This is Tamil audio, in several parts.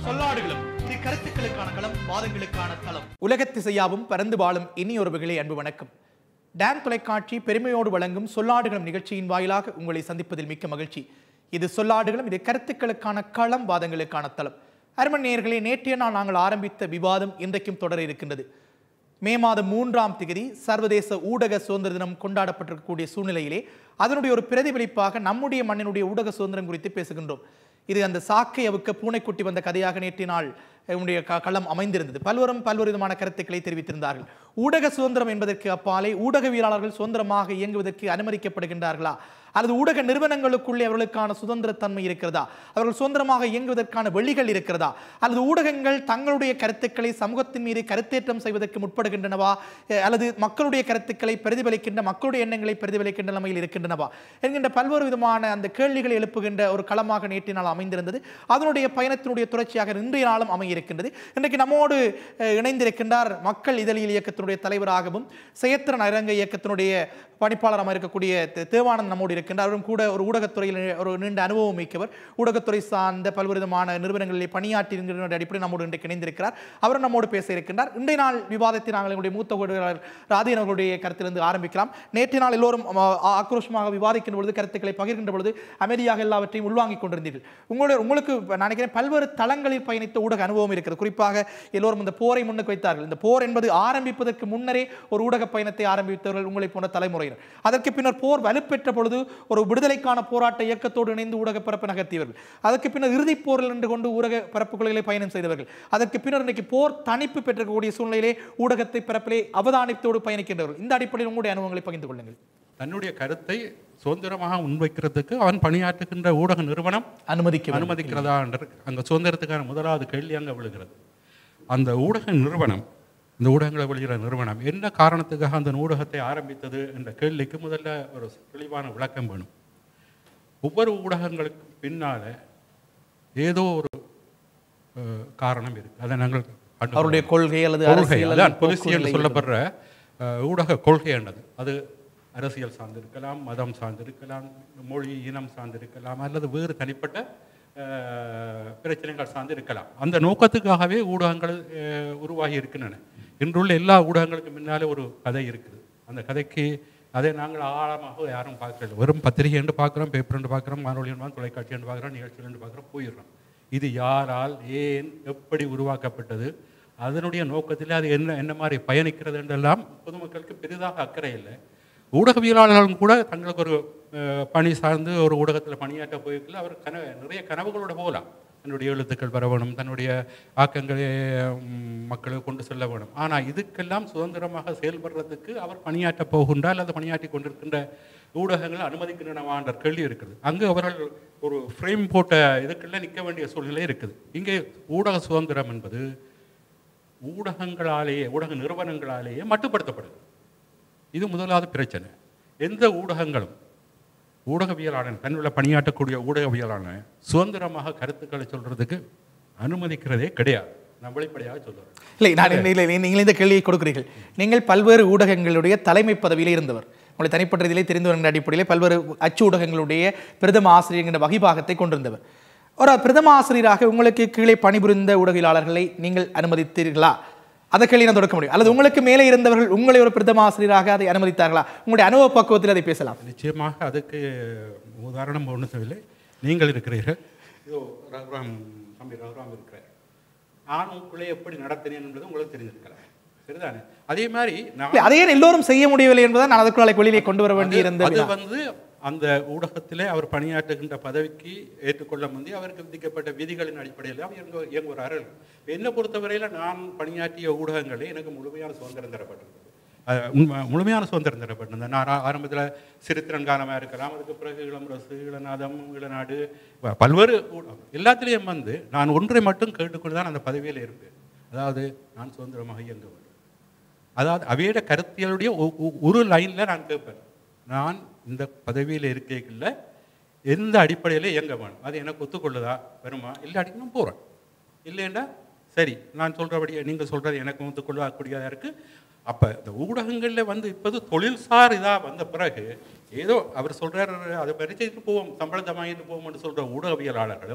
சொல்லாடுகளும் இது கருத்துக்களுக்கான களம் வாதங்களுக்கான தளம் உலகத்திசையாவும் பறந்து வாழும் இனியொருவர்களே அன்பு வணக்கம் டான் தொலைக்காட்சி பெருமையோடு வழங்கும் சொல்லாடுகளும் நிகழ்ச்சியின் வாயிலாக உங்களை சந்திப்பதில் மிக்க மகிழ்ச்சி இது சொல்லாடுகளும் இது கருத்துக்களுக்கான களம் வாதங்களுக்கான தளம் அருமன் நேயர்களே நேற்றைய நாள் நாங்கள் ஆரம்பித்த விவாதம் இன்றைக்கும் தொடர இருக்கின்றது மே மாதம் மூன்றாம் திகதி சர்வதேச ஊடக சுதந்திர தினம் கொண்டாடப்பட்டிருக்கக்கூடிய சூழ்நிலையிலே அதனுடைய ஒரு பிரதிபலிப்பாக நம்முடைய மண்ணினுடைய ஊடக சுதந்திரம் குறித்து பேசுகின்றோம் இது அந்த சாக்கை அவுக்க பூனைக்குட்டி வந்த கதையாக நேற்றைய நாள் உன்னுடைய க- களம் அமைந்திருந்தது பல்வரும் பல்வேறு விதமான கருத்துக்களை தெரிவித்திருந்தார்கள் ஊடக சுதந்திரம் என்பதற்கு அப்பாலே ஊடகவியலாளர்கள் சுதந்திரமாக இயங்குவதற்கு அனுமதிக்கப்படுகின்றார்களா அல்லது ஊடக நிறுவனங்களுக்குள்ளே அவர்களுக்கான சுதந்திரத்தன்மை இருக்கிறதா அவர்கள் சுதந்திரமாக இயங்குவதற்கான வழிகள் இருக்கிறதா அல்லது ஊடகங்கள் தங்களுடைய கருத்துக்களை சமூகத்தின் மீது கருத்தேற்றம் செய்வதற்கு முற்படுகின்றனவா அஹ் அல்லது மக்களுடைய கருத்துக்களை பிரதிபலிக்கின்ற மக்களுடைய எண்ணங்களை பிரதிபலிக்கின்ற நிலைமையில் இருக்கின்றனவா என்கின்ற பல்வேறு விதமான அந்த கேள்விகளை எழுப்புகின்ற ஒரு களமாக நேற்றைய நாள் அமைந்திருந்தது அதனுடைய பயணத்தினுடைய தொடர்ச்சியாக இன்றைய நாளும் அமையிருக்கின்றது இன்றைக்கு நம்மோடு அஹ், இணைந்திருக்கின்றார் மக்கள் இதழியல் இயக்கத்தினுடைய தலைவராகவும் செயத்திறன் அரங்க இயக்கத்தினுடைய பணிப்பாளராக இருக்கக்கூடிய தே- தேவானந்த் நம்மோடு இருக்கின்றார் அவரும் கூட ஒரு ஊடகத்துறையில் ஒரு நீண்ட அனுபவம் மிக்கவர் ஊடகத்துறை சார்ந்த பல்வேறு விதமான நிறுவனங்களில் பணியாற்றி அடிப்படையில் நம்மோடு இன்றைக்கு இணைந்திருக்கிறார் அவர் நம்மோடு பேச இருக்கின்றார் இன்றைய நாள் விவாதத்தை நாங்கள் எங்களுடைய மூத்த ஊடகர் ராதியன் அவர்களுடைய கருத்திலிருந்து ஆரம்பிக்கலாம் நேற்றைய நாள் எல்லோரும் ஆ, ஆ, ஆக்ரோஷமாக விவாதிக்கின்ற பொழுது கருத்துக்களை பகிர்கின்ற பொழுது அமைதியாக எல்லாவற்றையும் உள்வாங்கிக் கொண்டிருந்தீர்கள் உங்களுடைய உங்களுக்கு நான் நினைக்கிறேன் பல்வேறு தளங்களில் பயணித்த ஊடக அனுபவம் இருக்கிறது குறிப்பாக எல்லோரும் இந்த போரை முன்னுக்கு வைத்தார்கள் இந்த போர் என்பது ஆரம்பிப்பதற்கு முன்னரே ஒரு ஊடக பயணத்தை ஆரம்பித்தவர்கள் உங்களை போன்ற தலைமுறையினர் அதற்கு பின்னர் போர் வலுப்பெற்ற பொழுது ஒரு விடுதலைக்கான போராட்ட இயக்கத்தோடு இணைந்து ஊடக பரப்பு நகர்த்தியவர்கள் அதற்கு பின்னர் இறுதிப் போரில் நின்று கொண்டு ஊடக பரப்பு கொள்கைகளை பயணம் செய்தவர்கள் அதற்கு பின்னர் இன்றைக்கு போர் தணிப்பு பெற்றக்கூடிய சூழ்நிலையிலே ஊடகத்தை பரப்பிலே அவதானித்தோடு பயணிக்கின்றவர்கள் இந்த அடிப்படையில் உங்களுடைய அனுபவங்களை பகிர்ந்து கொள்ளுங்கள் தன்னுடைய கருத்தை சுதந்திரமாக முன்வைக்கிறதுக்கு அவன் பணியாற்றுகின்ற ஊடக நிறுவனம் அனுமதிக்க வேண்டும். அனுமதிக்கிறதா என்ற அங்கே சுதந்திரத்துக்கான முதலாவது கேள்வி அங்கே விழுகிறது அந்த ஊடக நிறுவனம் இந்த ஊடகங்களை வெளியிட நிறுவனம் என்ன காரணத்துக்காக அந்த ஊடகத்தை ஆரம்பித்தது என்ற கேள்விக்கு முதல்ல ஒரு தெளிவான விளக்கம் வேணும் ஒவ்வொரு ஊடகங்களுக்கு பின்னால ஏதோ ஒரு அஹ், காரணம் இருக்கு அதை நாங்கள் கண்டு அவருடைய கொள்கை அல்லது கொள்கை அரசியல் அதான் அல்லது policy என்று போக்குகளை சொல்லப்படுற அஹ், ஊடக கொள்கை என்னது அது அரசியல் சார்ந்திருக்கலாம் மதம் சார்ந்திருக்கலாம் மொழி இனம் சார்ந்திருக்கலாம் அல்லது வேறு தனிப்பட்ட அஹ், பிரச்சனைகள் சார்ந்திருக்கலாம் அந்த நோக்கத்துக்காகவே ஊடகங்கள் அஹ், உருவாகி இருக்கின்றன இன்றுள்ள எல்லா ஊடகங்களுக்கு முன்னாலே ஒரு கதை இருக்குது அந்த கதைக்கு அதை நாங்கள் ஆழமாக யாரும் பார்க்கல வெறும் பத்திரிகை என்று பார்க்குறோம் பேப்பர் என்று பார்க்குறோம் வானொலி என்று தொலைக்காட்சி என்று பார்க்குறோம் நிகழ்ச்சி என்று பார்க்குறோம் போயிடுறோம் இது யாரால் ஏன் எப்படி உருவாக்கப்பட்டது அதனுடைய நோக்கத்தில் அது என்ன என்ன மாதிரி பயணிக்கிறது என்றெல்லாம் பொதுமக்களுக்கு பெரிதாக அக்கறை இல்லை ஊடகவியலாளர்களும் கூட தங்களுக்கு ஒரு அஹ், பணி சார்ந்து ஒரு ஊடகத்தில் பணியாற்ற போயிருக்கல அவர் கன நிறைய கனவுகளோட போகலாம் தன்னுடைய எழுத்துக்கள் வர வேணும் தன்னுடைய ஆக்கங்களை ம், மக்களுக்கு கொண்டு செல்ல வேணும் ஆனால் இதுக்கெல்லாம் சுதந்திரமாக செயல்படுறதுக்கு அவர் பணியாற்ற போகின்றார் அல்லது பணியாற்றி கொண்டிருக்கின்ற ஊடகங்கள் அனுமதிக்கின்றனவான்ற கேள்வி இருக்குது அங்கு அவர்கள் ஒரு ஃப்ரேம் போட்ட இதுக்கெல்லாம் நிற்க வேண்டிய சூழ்நிலை இருக்குது இங்கே ஊடக சுதந்திரம் என்பது ஊடகங்களாலேயே ஊடக நிறுவனங்களாலேயே மட்டுப்படுத்தப்படுது இது முதலாவது பிரச்சனை எந்த ஊடகங்களும் ஊடகவியலாளன் தன்னுள்ள பணியாற்றக்கூடிய ஊடகவியலாளன் சுதந்திரமாக கருத்துக்களை சொல்றதுக்கு அனுமதிக்கிறதே கிடையாது நான் வெளிப்படையாக சொல்லுறேன் இல்லை நான் இல்லை, இல்லை, நீங்கள் இந்த கேள்வியை கொடுக்கிறீர்கள் நீங்கள் பல்வேறு ஊடகங்களுடைய தலைமை பதவியில் இருந்தவர் உங்களை தனிப்பட்ட இதிலே தெரிந்து வருகின்ற அடிப்படையில் பல்வேறு அச்சு ஊடகங்களுடைய பிரதம ஆசிரியர் என்கிற வகிபாகத்தை கொண்டிருந்தவர் ஒரு பிரதம ஆசிரியராக உங்களுக்கு கீழே பணிபுரிந்த ஊடகவியலாளர்களை நீங்கள் அனுமதித்தீர்களா அதை கேள்வி நான் தொடக்க முடியும் அல்லது உங்களுக்கு மேலே இருந்தவர்கள் உங்களை ஒரு பிரதம ஆசிரியராக அதை அனுமதித்தார்களா உங்களுடைய அனுபவ பக்குவத்தில் அதை பேசலாம் நிச்சயமாக அதுக்கு உதாரணம் ஒன்றும் தேவையில்லை நீங்கள் இருக்கிறீர்கள் இதோ ரகுராம் தம்பி ரகுராம் இருக்கிறார் ஆணுக்குள்ளே எப்படி நடத்தினேன் என்பது உங்களுக்கு தெரிஞ்சிருக்கலாம் சரிதானே அதே மாதிரி நான் இல்லை, அதையே எல்லோரும் செய்ய முடியவில்லை என்பதை நான் அதற்குள்ள வெளியிலே கொண்டு வர வேண்டி இருந்த அது வந்து அந்த ஊடகத்திலே அவர் பணியாற்றுகின்ற பதவிக்கு ஏற்றுக்கொள்ள முந்தி அவருக்கு விதிக்கப்பட்ட விதிகளின் அடிப்படையில் அவர் இயங்க இயங்குகிறார்கள் என்னை பொறுத்தவரையில் நான் பணியாற்றிய ஊடகங்களே எனக்கு முழுமையான சுதந்திரம் தரப்பட்டிருந்தது அஹ் உண்மை- முழுமையான சுதந்திரம் தரப்பட்டிருந்தது நான் ஆ- ஆரம்பத்தில் சிறுத்திறன் காலமாக இருக்கலாம் அதுக்கு பிறகு இளம்ரசு இளநாதம் இளநாடு ப- பல்வேறு ஊடகம் எல்லாத்திலையும் வந்து நான் ஒன்றை மட்டும் கேட்டுக்கொண்டு தான் அந்த பதவியில் இருப்பேன் அதாவது நான் சுதந்திரமாக இயங்க வேண்டும் அதாவது அவையோட கருத்தியலுடைய ஒ- ஒ- ஒரு லைனில் நான் கேட்பேன் நான் இந்த பதவியில் இருக்கைக்குள்ள எந்த அடிப்படையில் இயங்க வேணும் அது எனக்கு ஒத்துக்கொள்ளுதா வருமா இல்லாட்டி நான் போகிறேன் இல்லைன்னா சரி நான் சொல்கிறபடி நீங்கள் சொல்கிறது எனக்கு ஒத்துக்கொள்ளக்கூடியதாக இருக்குது அப்போ இந்த ஊடகங்களில் வந்து இப்போது தொழில்சார் இதாக வந்த பிறகு ஏதோ அவர் சொல்கிறார் அதை பரிச்சைக்கு போவோம் சம்பளத்தை வாங்கிட்டு போவோம்னு சொல்கிற ஊடகவியலாளர்களும்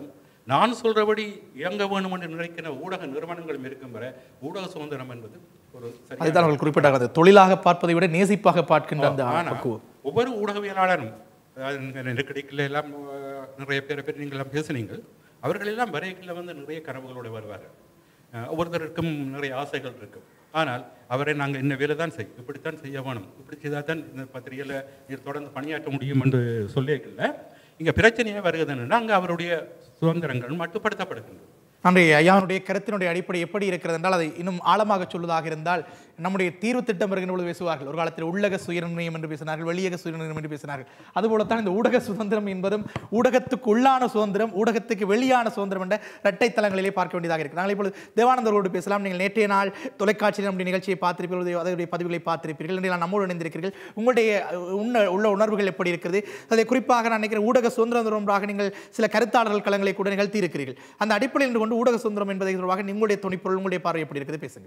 நான் சொல்றபடி இயங்க வேணும் என்று நினைக்கிற ஊடக நிறுவனங்களும் இருக்கும் வரை ஊடக சுதந்திரம் என்பது ஒரு சரியான- அதுதான் அவர்கள் குறிப்பிட்டார்கள் அது தொழிலாக பார்ப்பதை விட நேசிப்பாக பார்க்கின்ற அந்த ஆனா, பக்குவம் ஒவ்வொரு ஊடகவியலாளரும் அதாவது இந்த நெருக்கடிக்குள்ள எல்லாம் அஹ், நிறைய பேரை பற்றி நீங்கள் எல்லாம் பேசுனீங்க அவர்கள் எல்லாம் வரைகளில் வந்து நிறைய கனவுகளோடு வருவார்கள் அஹ், ஒவ்வொருத்தருக்கும் நிறைய ஆசைகள் இருக்கும் ஆனால் அவரை நாங்கள் இந்த வேலை தான் செய் இப்படித்தான் செய்ய வேணும் இப்படி செய்தால் தான் இந்த பத்திரிகையில் நீர் தொடர்ந்து பணியாற்ற முடியும் என்று சொல்லியிருக்கல இங்கே பிரச்சனையே வருகிறதுன்னா அங்கே அவருடைய சுதந்திரங்கள் மட்டுப்படுத்தப்படுகின்றது நன்றி ஐயாவுடைய கருத்தினுடைய அடிப்படை எப்படி இருக்கிறது என்றால் அதை இன்னும் ஆழமாக சொல்வதாக இருந்தால் நம்முடைய தீர்வு திட்டம் வருகின்ற பொழுது பேசுவார்கள் ஒரு காலத்தில் உள்ளக சுயநிர்ணயம் என்று பேசினார்கள் வெளியக சுயநிர்ணயம் என்று பேசினார்கள் அதுபோலத்தான் இந்த ஊடக சுதந்திரம் என்பதும் ஊடகத்துக்கு உள்ளான சுதந்திரம் ஊடகத்துக்கு வெளியான சுதந்திரம் என்ற இரட்டை தளங்களிலே பார்க்க வேண்டியதாக இருக்கு நாங்கள் இப்பொழுது தேவானந்தரோடு பேசலாம் நீங்கள் நேற்றைய நாள் தொலைக்காட்சியில் நம்முடைய நிகழ்ச்சியை பார்த்திருப்பீர்கள் அதனுடைய பதிவுகளை பார்த்திருப்பீர்கள் இன்றைய நாள் நம்மோடு இணைந்திருக்கிறீர்கள் உங்களுடைய அஹ், உண்ண உள்ள உணர்வுகள் எப்படி இருக்கிறது அதில் குறிப்பாக நான் நினைக்கிறேன் ஊடக சுதந்திரம் தொடர்பாக நீங்கள் சில கருத்தாளர்கள் களங்களை கூட நிகழ்த்தி இருக்கிறீர்கள் அந்த அடிப்படையில் இருந்து கொண்டு ஊடக சுதந்திரம் என்பதை தொடர்பாக உங்களுடைய துணிப்பொருள் உங்களுடைய பார்வை எப்படி இருக்குது பேசுங்க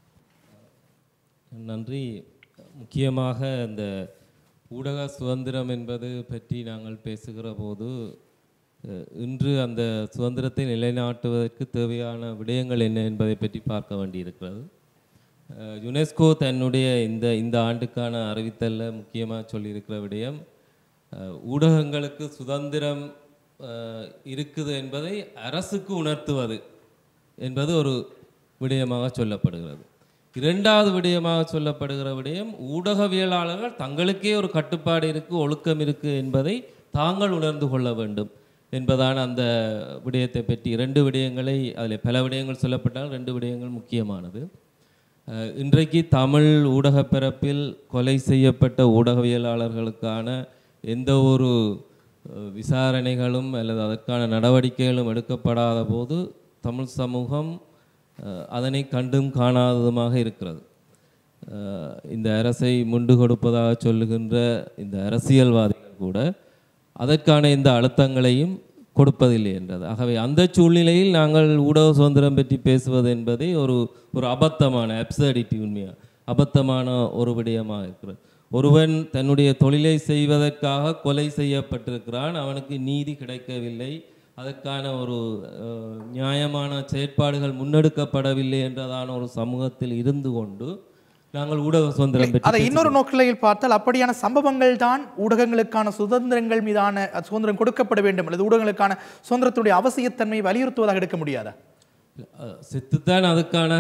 நன்றி முக்கியமாக இந்த ஊடக சுதந்திரம் என்பது பற்றி நாங்கள் பேசுகிற போது அஹ், இன்று அந்த சுதந்திரத்தை நிலைநாட்டுவதற்கு தேவையான விடயங்கள் என்ன என்பதை பற்றி பார்க்க வேண்டியிருக்கிறது அஹ், யுனெஸ்கோ தன்னுடைய இந்த இந்த ஆண்டுக்கான அறிவித்தலில் முக்கியமாக சொல்லியிருக்கிற விடயம் அஹ், ஊடகங்களுக்கு சுதந்திரம் அஹ், இருக்குது என்பதை அரசுக்கு உணர்த்துவது என்பது ஒரு விடயமாக சொல்லப்படுகிறது இரண்டாவது விடயமாக சொல்லப்படுகிற விடயம் ஊடகவியலாளர்கள் தங்களுக்கே ஒரு கட்டுப்பாடு இருக்கு ஒழுக்கம் இருக்கு என்பதை தாங்கள் உணர்ந்து கொள்ள வேண்டும் என்பதான அந்த விடயத்தை பற்றி இரண்டு விடயங்களை அதில் பல விடயங்கள் சொல்லப்பட்டால் ரெண்டு விடயங்கள் முக்கியமானது அஹ், இன்றைக்கு தமிழ் ஊடகப் பிறப்பில் கொலை செய்யப்பட்ட ஊடகவியலாளர்களுக்கான எந்த ஒரு அஹ், விசாரணைகளும் அல்லது அதற்கான நடவடிக்கைகளும் எடுக்கப்படாத போது தமிழ் சமூகம் அஹ், அதனை கண்டும் காணாததுமாக இருக்கிறது அஹ், இந்த அரசை முண்டு கொடுப்பதாக சொல்லுகின்ற இந்த அரசியல்வாதிகள் கூட அதற்கான இந்த அழுத்தங்களையும் கொடுப்பதில்லை என்றது ஆகவே அந்த சூழ்நிலையில் நாங்கள் ஊடக சுதந்திரம் பற்றி பேசுவது என்பதே ஒரு ஒரு அபத்தமான அப்சர்டிட்டி உண்மையாக அபத்தமான ஒரு விடயமாக இருக்கிறது ஒருவன் தன்னுடைய தொழிலை செய்வதற்காக கொலை செய்யப்பட்டிருக்கிறான் அவனுக்கு நீதி கிடைக்கவில்லை அதற்கான ஒரு அஹ், நியாயமான செயற்பாடுகள் முன்னெடுக்கப்படவில்லை என்றதான ஒரு சமூகத்தில் இருந்து கொண்டு நாங்கள் ஊடக சுதந்திரம் பற்றி அதை இன்னொரு நோக்கிலையில் பார்த்தால் அப்படியான சம்பவங்கள் தான் ஊடகங்களுக்கான சுதந்திரங்கள் மீதான அஹ், சுதந்திரம் கொடுக்கப்பட வேண்டும் அல்லது ஊடகங்களுக்கான சுதந்திரத்துடைய அவசியத்தன்மையை வலியுறுத்துவதாக எடுக்க முடியாதா அஹ் செத்துத்தான் அதுக்கான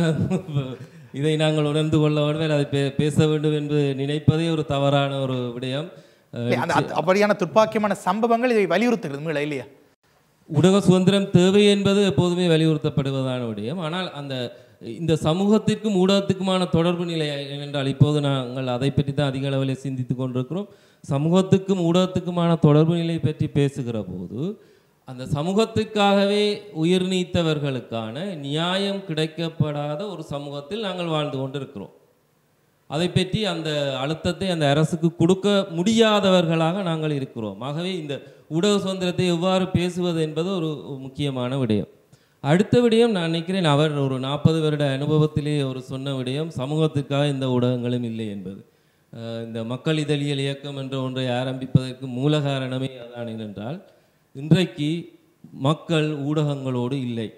இதை நாங்கள் உணர்ந்து கொள்ள வேண்டும் அதை பே- பேச வேண்டும் என்று நினைப்பதே ஒரு தவறான ஒரு விடயம் அஹ் இல்லை, அந்த அந்த அப்படியான துர்ப்பாக்கியமான சம்பவங்கள் இதை வலியுறுத்துகிறது மீள இல்லையா ஊடக சுதந்திரம் தேவை என்பது எப்போதுமே வலியுறுத்தப்படுவதான விடயம் ஆனால் அந்த இந்த சமூகத்திற்கும் ஊடகத்துக்குமான தொடர்பு நிலை என்னென்றால் இப்போது நாங்கள் அதை பற்றி தான் அதிக அளவில் சிந்தித்து கொண்டிருக்கிறோம் சமூகத்துக்கும் ஊடகத்துக்குமான தொடர்பு நிலை பற்றி பேசுகிற போது அந்த சமூகத்துக்காகவே உயிர் நீத்தவர்களுக்கான நியாயம் கிடைக்கப்படாத ஒரு சமூகத்தில் நாங்கள் வாழ்ந்து கொண்டிருக்கிறோம் அதை பற்றி அந்த அழுத்தத்தை அந்த அரசுக்கு கொடுக்க முடியாதவர்களாக நாங்கள் இருக்கிறோம் ஆகவே இந்த ஊடக சுதந்திரத்தை எவ்வாறு பேசுவது என்பது ஒரு முக்கியமான விடயம் அடுத்த விடயம் நான் நினைக்கிறேன் அவர் ஒரு நாற்பது வருட அனுபவத்திலே ஒரு சொன்ன விடயம் சமூகத்துக்காக இந்த ஊடகங்களும் இல்லை என்பது அஹ் இந்த மக்கள் இதழியல் இயக்கம் என்ற ஒன்றை ஆரம்பிப்பதற்கு மூல காரணமே அதான் என்னென்றால் இன்றைக்கு மக்கள் ஊடகங்களோடு இல்லை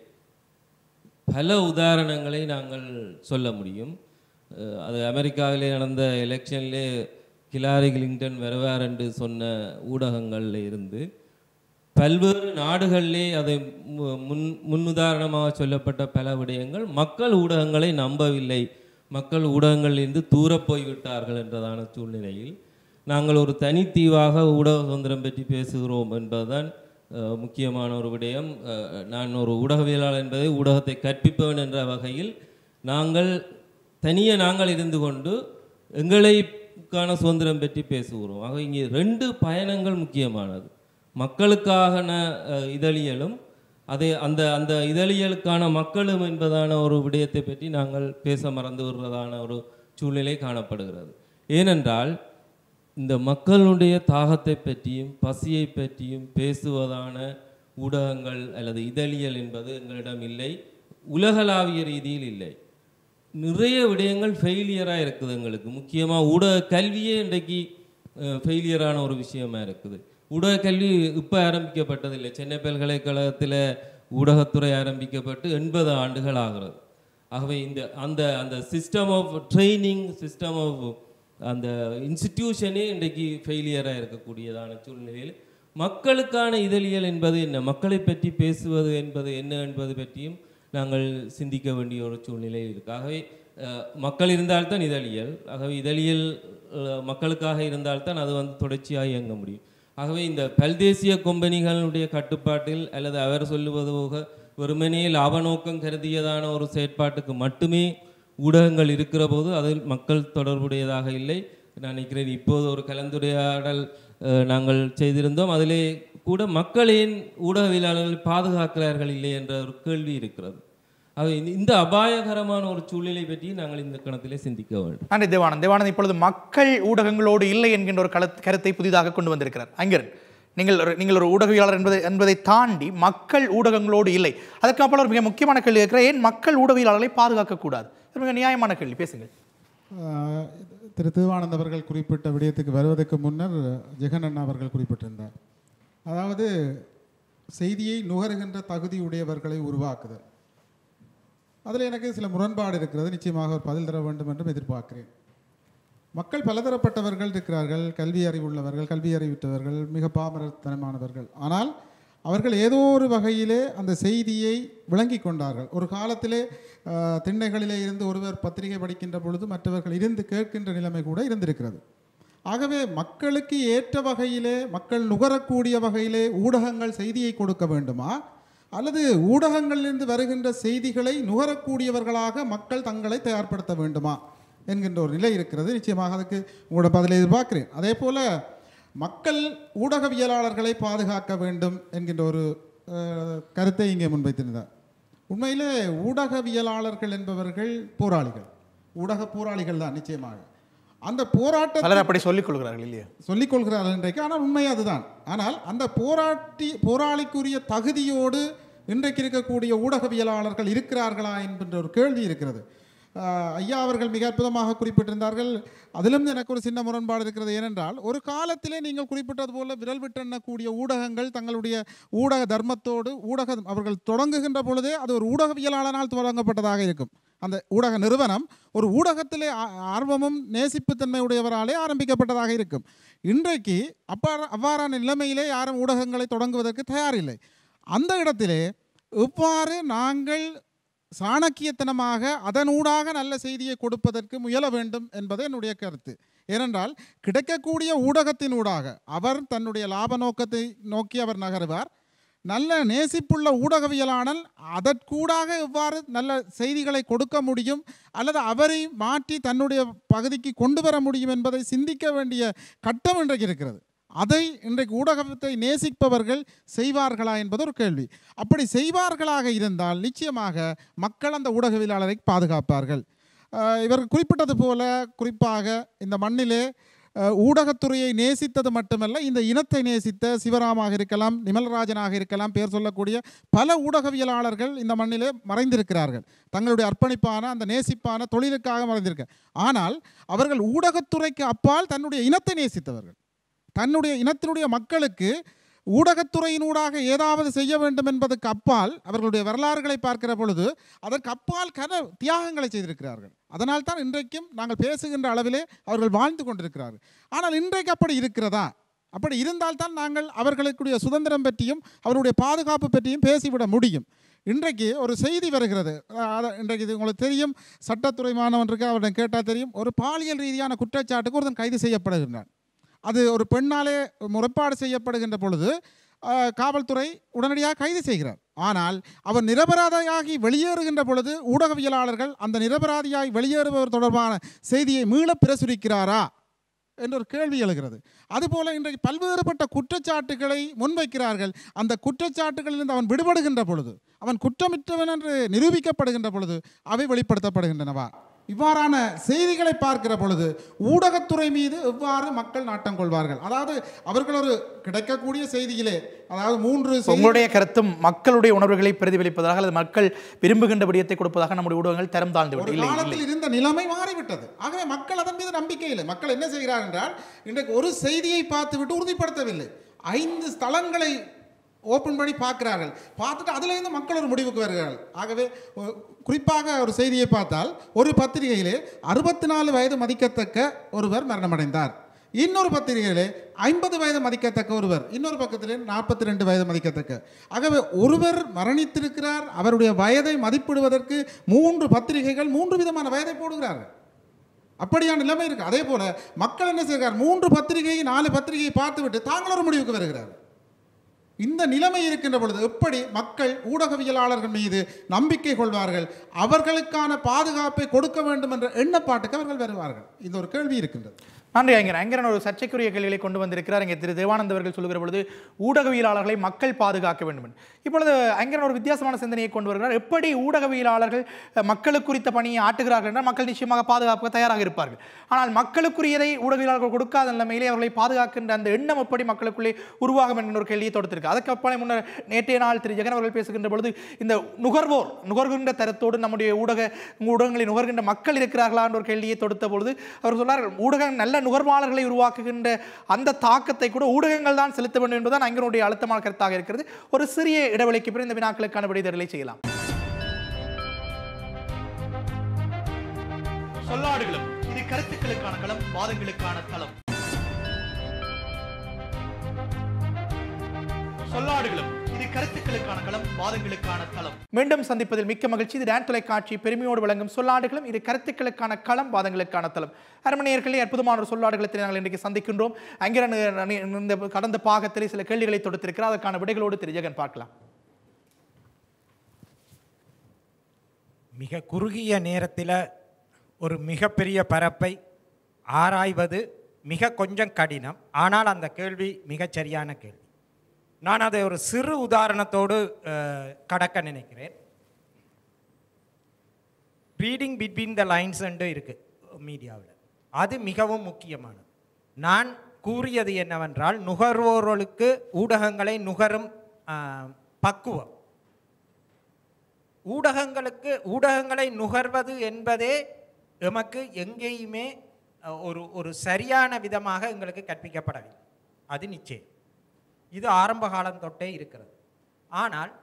பல உதாரணங்களை நாங்கள் சொல்ல முடியும் அஹ் அது அமெரிக்காவிலே நடந்த எலெக்ஷன்லே ஹிலாரி கிளிங்டன் வருவார் என்று சொன்ன ஊடகங்கள்ல இருந்து பல்வேறு நாடுகளிலே அதை மு- முன் முன்னுதாரணமாக சொல்லப்பட்ட பல விடயங்கள் மக்கள் ஊடகங்களை நம்பவில்லை மக்கள் ஊடகங்களிலிருந்து தூரப் போய்விட்டார்கள் என்றதான சூழ்நிலையில் நாங்கள் ஒரு தனித்தீவாக ஊடக சுதந்திரம் பற்றி பேசுகிறோம் என்பதுதான் அஹ், முக்கியமான ஒரு விடயம் அஹ், நான் ஒரு ஊடகவியலாளர் என்பதை ஊடகத்தை கற்பிப்பவன் என்ற வகையில் நாங்கள் தனியே நாங்கள் இருந்து கொண்டு எங்களைக்கான சுதந்திரம் பற்றி பேசுகிறோம் ஆக இங்கே ரெண்டு பயணங்கள் முக்கியமானது மக்களுக்கான அஹ், இதழியலும் அதே அந்த அந்த இதழியலுக்கான மக்களும் என்பதான ஒரு விடயத்தை பற்றி நாங்கள் பேச மறந்து வருவதான ஒரு சூழ்நிலை காணப்படுகிறது ஏனென்றால் இந்த மக்களுடைய தாகத்தை பற்றியும் பசியை பற்றியும் பேசுவதான ஊடகங்கள் அல்லது இதழியல் என்பது எங்களிடம் இல்லை உலகளாவிய ரீதியில் இல்லை நிறைய விடயங்கள் ஃபெயிலியராக இருக்குது எங்களுக்கு முக்கியமாக ஊடக கல்வியே இன்றைக்கு ஃபெயிலியரான ஒரு விஷயமா இருக்குது ஊடக கல்வி இப்போ ஆரம்பிக்கப்பட்டதில்லை சென்னை பல்கலைக்கழகத்தில் ஊடகத்துறை ஆரம்பிக்கப்பட்டு எண்பது ஆண்டுகள் ஆகிறது ஆகவே இந்த அந்த அந்த system of training system of அந்த இன்ஸ்டிடியூஷனே இன்றைக்கு ஃபெயிலியராக இருக்கக்கூடியதான சூழ்நிலையில் மக்களுக்கான இதழியல் என்பது என்ன மக்களை பற்றி பேசுவது என்பது என்ன என்பது பற்றியும் நாங்கள் சிந்திக்க வேண்டிய ஒரு சூழ்நிலை இருக்கு ஆகவே அஹ், மக்கள் இருந்தால்தான் இதழியல் ஆகவே இதழியல் அஹ், மக்களுக்காக இருந்தால்தான் அது வந்து தொடர்ச்சியாக இயங்க முடியும் ஆகவே இந்த பல்தேசிய கொம்பனிகளுடைய கட்டுப்பாட்டில் அல்லது அவர் சொல்லுவது போக வெறுமனே லாப நோக்கம் கருதியதான ஒரு செயற்பாட்டுக்கு மட்டுமே ஊடகங்கள் இருக்கிற போது அதில் மக்கள் தொடர்புடையதாக இல்லை நான் நினைக்கிறேன் இப்போது ஒரு கலந்துரையாடல் அஹ், நாங்கள் செய்திருந்தோம் அதிலே கூட மக்கள் ஏன் ஊடகவியலாளர்களை பாதுகாக்கிறார்கள் இல்லை என்ற ஒரு கேள்வி இருக்கிறது ஆகவே இந்த- இந்த அபாயகரமான ஒரு சூழ்நிலை பற்றி நாங்கள் இந்த கணத்திலே சிந்திக்க வேண்டும் நன்றி தேவானந்த் தேவானந்த் இப்பொழுது மக்கள் ஊடகங்களோடு இல்லை என்கின்ற ஒரு கலத் கருத்தை புதிதாக கொண்டு வந்திருக்கிறார் அங்கிரன் நீங்கள் ஒரு நீங்கள் ஒரு ஊடகவியலாளர் என்பதை என்பதை தாண்டி மக்கள் ஊடகங்களோடு இல்லை அதற்கு அப்புறம் ஒரு மிக முக்கியமான கேள்வி இருக்கிற ஏன் மக்கள் ஊடகவியலாளர்களை பாதுகாக்கக்கூடாது இது மிக நியாயமான கேள்வி பேசுங்கள் ஆஹ் திரு திருவானந்த் அவர்கள் குறிப்பிட்ட விடயத்துக்கு வருவதற்கு முன்னர் ஜெகன் அண்ணா அவர்கள் குறிப்பிட்டிருந்தார் அதாவது செய்தியை நுகருகின்ற தகுதி உடையவர்களை உருவாக்குதல் அதில் எனக்கு சில முரண்பாடு இருக்கிறது நிச்சயமாக ஒரு பதில் தர வேண்டும் என்றும் எதிர்பார்க்கிறேன் மக்கள் பலதரப்பட்டவர்கள் இருக்கிறார்கள் கல்வி அறிவுள்ளவர்கள் கல்வி அறிவித்தவர்கள் மிக பாமரத்தனமானவர்கள் ஆனால் அவர்கள் ஏதோ ஒரு வகையிலே அந்த செய்தியை விளங்கி கொண்டார்கள் ஒரு காலத்திலே ஆஹ், திண்ணைகளிலே இருந்து ஒருவர் பத்திரிகை படிக்கின்ற பொழுது மற்றவர்கள் இருந்து கேட்கின்ற நிலைமை கூட இருந்திருக்கிறது ஆகவே மக்களுக்கு ஏற்ற வகையிலே மக்கள் நுகரக்கூடிய வகையிலே ஊடகங்கள் செய்தியை கொடுக்க வேண்டுமா அல்லது ஊடகங்களிலிருந்து வருகின்ற செய்திகளை நுகரக்கூடியவர்களாக மக்கள் தங்களை தயார்படுத்த வேண்டுமா என்கின்ற ஒரு நிலை இருக்கிறது நிச்சயமாக அதுக்கு உங்களோட பதிலை எதிர்பார்க்கிறேன் அதே போல மக்கள் ஊடகவியலாளர்களை பாதுகாக்க வேண்டும் என்கின்ற ஒரு அஹ், கருத்தை இங்கே முன்வைத்திருந்தார் உண்மையிலே ஊடகவியலாளர்கள் என்பவர்கள் போராளிகள் ஊடக போராளிகள் தான் நிச்சயமாக அந்த போராட்ட பலர் அப்படி சொல்லிக் கொள்கிறார்கள் இல்லையா சொல்லிக் கொள்கிறார்கள் இன்றைக்கு ஆனால் உண்மை அதுதான் ஆனால் அந்த போராட்டி போராளிக்குரிய தகுதியோடு இன்றைக்கு இருக்கக்கூடிய ஊடகவியலாளர்கள் இருக்கிறார்களா என்கின்ற ஒரு கேள்வி இருக்கிறது ஆஹ் ஐயா அவர்கள் மிக அற்புதமாக குறிப்பிட்டிருந்தார்கள் அதிலும் எனக்கு ஒரு சின்ன முரண்பாடு இருக்கிறது ஏனென்றால் ஒரு காலத்திலே நீங்கள் குறிப்பிட்டது போல விரல் விட்டெண்ணக்கூடிய ஊடகங்கள் தங்களுடைய ஊடக தர்மத்தோடு ஊடக அவர்கள் தொடங்குகின்ற பொழுதே அது ஒரு ஊடகவியலாளனால் தொடங்கப்பட்டதாக இருக்கும் அந்த ஊடக நிறுவனம் ஒரு ஊடகத்திலே ஆ- ஆர்வமும் நேசிப்புத்தன்மை உடையவராலே ஆரம்பிக்கப்பட்டதாக இருக்கும் இன்றைக்கு அப்பா அவ்வாறான நிலைமையிலே யாரும் ஊடகங்களை தொடங்குவதற்கு தயாரில்லை அந்த இடத்திலே எவ்வாறு நாங்கள் சாணக்கியத்தனமாக அதனூடாக நல்ல செய்தியை கொடுப்பதற்கு முயல வேண்டும் என்பது என்னுடைய கருத்து ஏனென்றால் கிடைக்கக்கூடிய ஊடகத்தினூடாக அவர் தன்னுடைய லாப நோக்கத்தை நோக்கி அவர் நகருவார் நல்ல நேசிப்புள்ள ஊடகவியலாளர் அதற்கூடாக எவ்வாறு நல்ல செய்திகளை கொடுக்க முடியும் அல்லது அவரை மாற்றி தன்னுடைய பகுதிக்கு கொண்டு வர முடியும் என்பதை சிந்திக்க வேண்டிய கட்டம் இன்றைக்கு இருக்கிறது அதை இன்றைக்கு ஊடகத்தை நேசிப்பவர்கள் செய்வார்களா என்பது ஒரு கேள்வி அப்படி செய்வார்களாக இருந்தால் நிச்சயமாக மக்கள் அந்த ஊடகவியலாளரை பாதுகாப்பார்கள் அஹ் இவர் குறிப்பிட்டது போல குறிப்பாக இந்த மண்ணிலே அஹ், ஊடகத்துறையை நேசித்தது மட்டுமல்ல இந்த இனத்தை நேசித்த சிவராமாக இருக்கலாம் நிமல்ராஜனாக இருக்கலாம் பேர் சொல்லக்கூடிய பல ஊடகவியலாளர்கள் இந்த மண்ணிலே மறைந்திருக்கிறார்கள் தங்களுடைய அர்ப்பணிப்பான அந்த நேசிப்பான தொழிலுக்காக மறைந்திருக்க ஆனால் அவர்கள் ஊடகத்துறைக்கு அப்பால் தன்னுடைய இனத்தை நேசித்தவர்கள் தன்னுடைய இனத்தினுடைய மக்களுக்கு ஊடகத்துறையினூடாக ஏதாவது செய்ய வேண்டும் என்பதற்கு அப்பால் அவர்களுடைய வரலாறுகளை பார்க்கிற பொழுது அதற்கு அப்பால் கன தியாகங்களை செய்திருக்கிறார்கள் அதனால் தான் இன்றைக்கும் நாங்கள் பேசுகின்ற அளவிலே அவர்கள் வாழ்ந்து கொண்டிருக்கிறார்கள் ஆனால் இன்றைக்கு அப்படி இருக்கிறதா அப்படி இருந்தால்தான் நாங்கள் அவர்களுக்குடைய சுதந்திரம் பற்றியும் அவருடைய பாதுகாப்பு பற்றியும் பேசிவிட முடியும் இன்றைக்கு ஒரு செய்தி வருகிறது அஹ் இன்றைக்கு இது உங்களுக்கு தெரியும் சட்டத்துறை மாணவனுக்கு அவரிடம் கேட்டால் தெரியும் ஒரு பாலியல் ரீதியான குற்றச்சாட்டுக்கு ஒருத்தன் கைது செய்யப்படுகின்றான் அது ஒரு பெண்ணாலே முறைப்பாடு செய்யப்படுகின்ற பொழுது அஹ், காவல்துறை உடனடியாக கைது செய்கிறார் ஆனால் அவர் நிரபராதியாகி வெளியேறுகின்ற பொழுது ஊடகவியலாளர்கள் அந்த நிரபராதியாய் வெளியேறுபவர் தொடர்பான செய்தியை மீள பிரசுரிக்கிறாரா என்ற ஒரு கேள்வி எழுகிறது அதுபோல இன்றைக்கு பல்வேறுபட்ட குற்றச்சாட்டுகளை முன்வைக்கிறார்கள் அந்த குற்றச்சாட்டுகளிலிருந்து அவன் விடுபடுகின்ற பொழுது அவன் குற்றமிற்றவன் என்று நிரூபிக்கப்படுகின்ற பொழுது அவை வெளிப்படுத்தப்படுகின்றனவா இவ்வாறான செய்திகளை பார்க்கிற பொழுது ஊடகத்துறை மீது எவ்வாறு மக்கள் நாட்டம் கொள்வார்கள் அதாவது அவர்கள் ஒரு கிடைக்கக்கூடிய செய்தியிலே அதாவது மூன்று செய்தி உங்களுடைய கருத்தும் மக்களுடைய உணர்வுகளை பிரதிபலிப்பதாக அல்லது மக்கள் விரும்புகின்ற விடயத்தை கொடுப்பதாக நம்முடைய ஊடகங்கள் தரம் தாழ்ந்து ஒரு விடும் இல்லை இல்லை காலத்தில் இருந்த நிலைமை மாறிவிட்டது ஆகவே மக்கள் அதன் மீது நம்பிக்கை இல்லை மக்கள் என்ன செய்கிறார்கள் என்றால் இன்றைக்கு ஒரு செய்தியை பார்த்துவிட்டு உறுதிப்படுத்தவில்லை ஐந்து ஸ்தலங்களை ஓப்பன் பண்ணி பார்க்கிறார்கள் பார்த்துட்டு அதுலேருந்து மக்கள் ஒரு முடிவுக்கு வருகிறார்கள் ஆகவே ஒ- குறிப்பாக ஒரு செய்தியை பார்த்தால் ஒரு பத்திரிகையிலே அறுபத்தி நாலு வயது மதிக்கத்தக்க ஒருவர் மரணமடைந்தார் இன்னொரு பத்திரிகையிலே ஐம்பது வயது மதிக்கத்தக்க ஒருவர் இன்னொரு பக்கத்திலே நாற்பத்தி ரெண்டு வயது மதிக்கத்தக்க ஆகவே ஒருவர் மரணித்திருக்கிறார் அவருடைய வயதை மதிப்பிடுவதற்கு மூன்று பத்திரிகைகள் மூன்று விதமான வயதை போடுகிறார்கள் அப்படியான நிலைமை இருக்கு அதே போல மக்கள் என்ன செய்கிறார் மூன்று பத்திரிகை நாலு பத்திரிகையை பார்த்துவிட்டு தாங்கள் ஒரு முடிவுக்கு வருகிறார் இந்த நிலைமை இருக்கின்ற பொழுது எப்படி மக்கள் ஊடகவியலாளர்கள் மீது நம்பிக்கை கொள்வார்கள் அவர்களுக்கான பாதுகாப்பை கொடுக்க வேண்டும் என்ற எண்ணப்பாட்டுக்கு அவர்கள் வருவார்கள் இந்த ஒரு கேள்வி இருக்கின்றது நன்றி ஐங்கர் ஐங்கரன் ஒரு சர்ச்சைக்குரிய கேள்விகளை கொண்டு வந்திருக்கிறார் இங்கே திரு தேவானந்த் அவர்கள் சொல்லுகிற பொழுது ஊடகவியலாளர்களை மக்கள் பாதுகாக்க வேண்டும் என்று. இப்பொழுது ஐங்கரன் ஒரு வித்தியாசமான சிந்தனையை கொண்டு வருகிறார் எப்படி ஊடகவியலாளர்கள் அஹ், மக்களுக்கு குறித்த பணியை ஆற்றுகிறார்கள் என்றால் மக்கள் நிச்சயமாக பாதுகாக்க தயாராக இருப்பார்கள் ஆனால் மக்களுக்குரியதை ஊடகவியலாளர்கள் கொடுக்காத நிலைமையிலே அவர்களை பாதுகாக்கின்ற அந்த எண்ணம் எப்படி மக்களுக்குள்ளே உருவாகும் என்கிற ஒரு கேள்வியை தொடுத்திருக்கு அதுக்கு அப்பாலே முன்னர் நேற்றைய நாள் திரு ஜெகன் அவர்கள் பேசுகின்ற பொழுது இந்த நுகர்வோர் நுகர்கின்ற தரத்தோடு நம்முடைய ஊடக ஊடகங்களை நுகர்கின்ற மக்கள் இருக்கிறார்களா என்ற ஒரு கேள்வியை தொடுத்த பொழுது அவர் சொன்னார் ஊடகம் நல்ல நுகர்வாளர்களை உருவாக்குகின்ற அந்த தாக்கத்தை கூட ஊடகங்கள் தான் செலுத்த வேண்டும் என்பதுதான் அங்கனுடைய அழுத்தமான கருத்தாக இருக்கிறது ஒரு சிறிய இடைவெளிக்கு பிறகு இந்த வினாக்களுக்கான விடைதலை செய்யலாம் சொல்லாடுகளும் இது கருத்துக்களுக்கான களம் வாதங்களுக்கான தளம் சொல்லாடுகளும் இது கருத்துக்களுக்கான களம் வாதங்களுக்கான தளம் மீண்டும் சந்திப்பதில் மிக்க மகிழ்ச்சி இது டான் தொலைக்காட்சி பெருமையோடு வழங்கும் சொல்லாடுகளும் இது கருத்துக்களுக்கான களம் வாதங்களுக்கான தளம் அரமணியர்களே அற்புதமான ஒரு சொல்லாடுகளத்தை நாங்கள் இன்றைக்கு சந்திக்கின்றோம் அங்கிரன் இந்த கடந்த பாகத்திலே சில கேள்விகளை தொடுத்திருக்கிறார் அதற்கான விடைகளோடு திரு ஜெகன் பார்க்கலாம் மிக குறுகிய நேரத்தில் ஒரு மிகப்பெரிய பரப்பை ஆராய்வது மிக கொஞ்சம் கடினம் ஆனால் அந்த கேள்வி மிகச் சரியான கேள்வி நான் அதை ஒரு சிறு உதாரணத்தோடு அஹ், கடக்க நினைக்கிறேன் ரீடிங் பிட்வீன் த லைன்ஸ் என்று இருக்கு மீடியாவில் அது மிகவும் முக்கியமானது நான் கூறியது என்னவென்றால் நுகர்வோர்களுக்கு ஊடகங்களை நுகரும் அஹ், பக்குவம் ஊடகங்களுக்கு ஊடகங்களை நுகர்வது என்பதே எமக்கு எங்கேயுமே அஹ், ஒரு ஒரு சரியான விதமாக எங்களுக்கு கற்பிக்கப்படவில்லை அது நிச்சயம் இது ஆரம்ப காலம் தொட்டே இருக்கிறது ஆனால்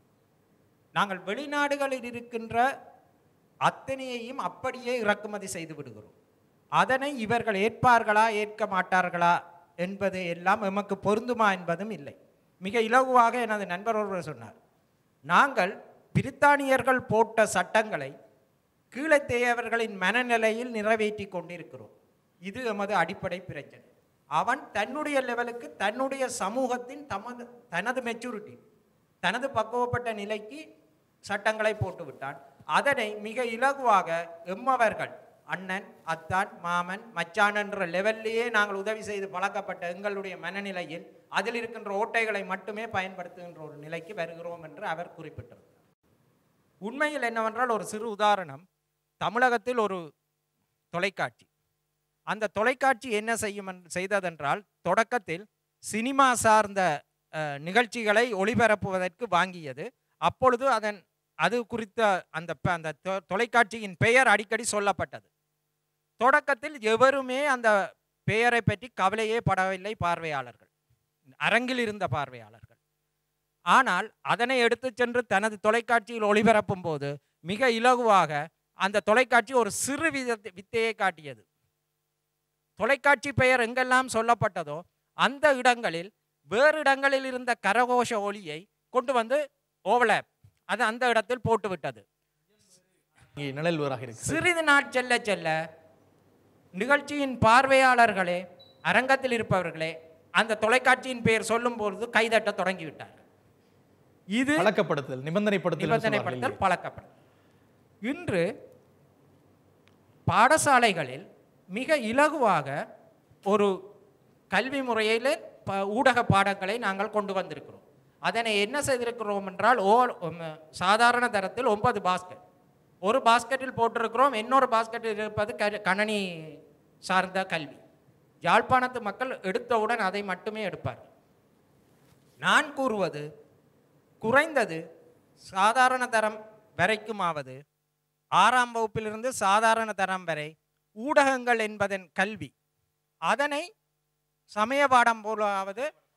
நாங்கள் வெளிநாடுகளில் இருக்கின்ற அத்தனையையும் அப்படியே இறக்குமதி செய்து விடுகிறோம் அதனை இவர்கள் ஏற்பார்களா ஏற்க மாட்டார்களா என்பது எல்லாம் எமக்கு பொருந்துமா என்பதும் இல்லை மிக இலகுவாக எனது நண்பர் ஒருவர் சொன்னார் நாங்கள் பிரித்தானியர்கள் போட்ட சட்டங்களை கீழத்தேயவர்களின் மனநிலையில் நிறைவேற்றி கொண்டிருக்கிறோம் இது எமது அடிப்படை பிரச்சனை அவன் தன்னுடைய லெவலுக்கு தன்னுடைய சமூகத்தின் தமது தனது மெச்சூரிட்டி தனது பக்குவப்பட்ட நிலைக்கு சட்டங்களை போட்டு விட்டான் அதனை மிக இலகுவாக எம்மவர்கள் அண்ணன் அத்தான் மாமன் மச்சான் என்ற லெவல்லையே நாங்கள் உதவி செய்து பழக்கப்பட்ட எங்களுடைய மனநிலையில் அதில் இருக்கின்ற ஓட்டைகளை மட்டுமே பயன்படுத்துகின்ற ஒரு நிலைக்கு வருகிறோம் என்று அவர் குறிப்பிட்டிருந்தார் உண்மையில் என்னவென்றால் ஒரு சிறு உதாரணம் தமிழகத்தில் ஒரு தொலைக்காட்சி அந்த தொலைக்காட்சி என்ன செய்யும் என்று- செய்ததென்றால் தொடக்கத்தில் சினிமா சார்ந்த அஹ், நிகழ்ச்சிகளை ஒளிபரப்புவதற்கு வாங்கியது அப்பொழுது அதன் அது குறித்த அந்த ப- அந்த தொ- தொலைக்காட்சியின் பெயர் அடிக்கடி சொல்லப்பட்டது தொடக்கத்தில் எவருமே அந்த பெயரை பற்றி கவலையே படவில்லை பார்வையாளர்கள் அரங்கில் இருந்த பார்வையாளர்கள் ஆனால் அதனை எடுத்துச் சென்று தனது தொலைக்காட்சியில் ஒளிபரப்பும் போது மிக இலகுவாக அந்த தொலைக்காட்சி ஒரு சிறு வித வித்தையை காட்டியது தொலைக்காட்சி பெயர் எங்கெல்லாம் சொல்லப்பட்டதோ அந்த இடங்களில் வேறு இடங்களில் இருந்த கரகோஷ ஒலியை கொண்டு வந்து ஓவலாப் அது அந்த இடத்தில் போட்டு விட்டது இங்கே நிழல்வராக இருக்கு சிறிது நாட் செல்ல செல்ல நிகழ்ச்சியின் பார்வையாளர்களே அரங்கத்தில் இருப்பவர்களே அந்த தொலைக்காட்சியின் பெயர் சொல்லும் பொழுது கைதட்ட தொடங்கிவிட்டார்கள் இது பழக்கப்படுத்தல் நிபந்தனைப்படுத்தல் என்று சொல்வார்கள் நிபந்தனைப்படுத்தல் பழக்கப்படும் இன்று பாடசாலைகளில் மிக இலகுவாக ஒரு கல்வி முறையில் ப ஊடக பாடங்களை நாங்கள் கொண்டு வந்திருக்கிறோம் அதனை என்ன செய்திருக்கிறோம் என்றால் ஓ உம், சாதாரண தரத்தில் ஒன்பது பாஸ்கெட் ஒரு பாஸ்கெட்டில் போட்டிருக்கிறோம் இன்னொரு பாஸ்கெட்டில் இருப்பது க கணனி சார்ந்த கல்வி யாழ்ப்பாணத்து மக்கள் எடுத்தவுடன் அதை மட்டுமே எடுப்பார்கள் நான் கூறுவது குறைந்தது சாதாரண தரம் வரைக்குமாவது ஆறாம் வகுப்பிலிருந்து சாதாரண தரம் வரை ஊடகங்கள் என்பதன் கல்வி அதனை சமய பாடம் போலாவது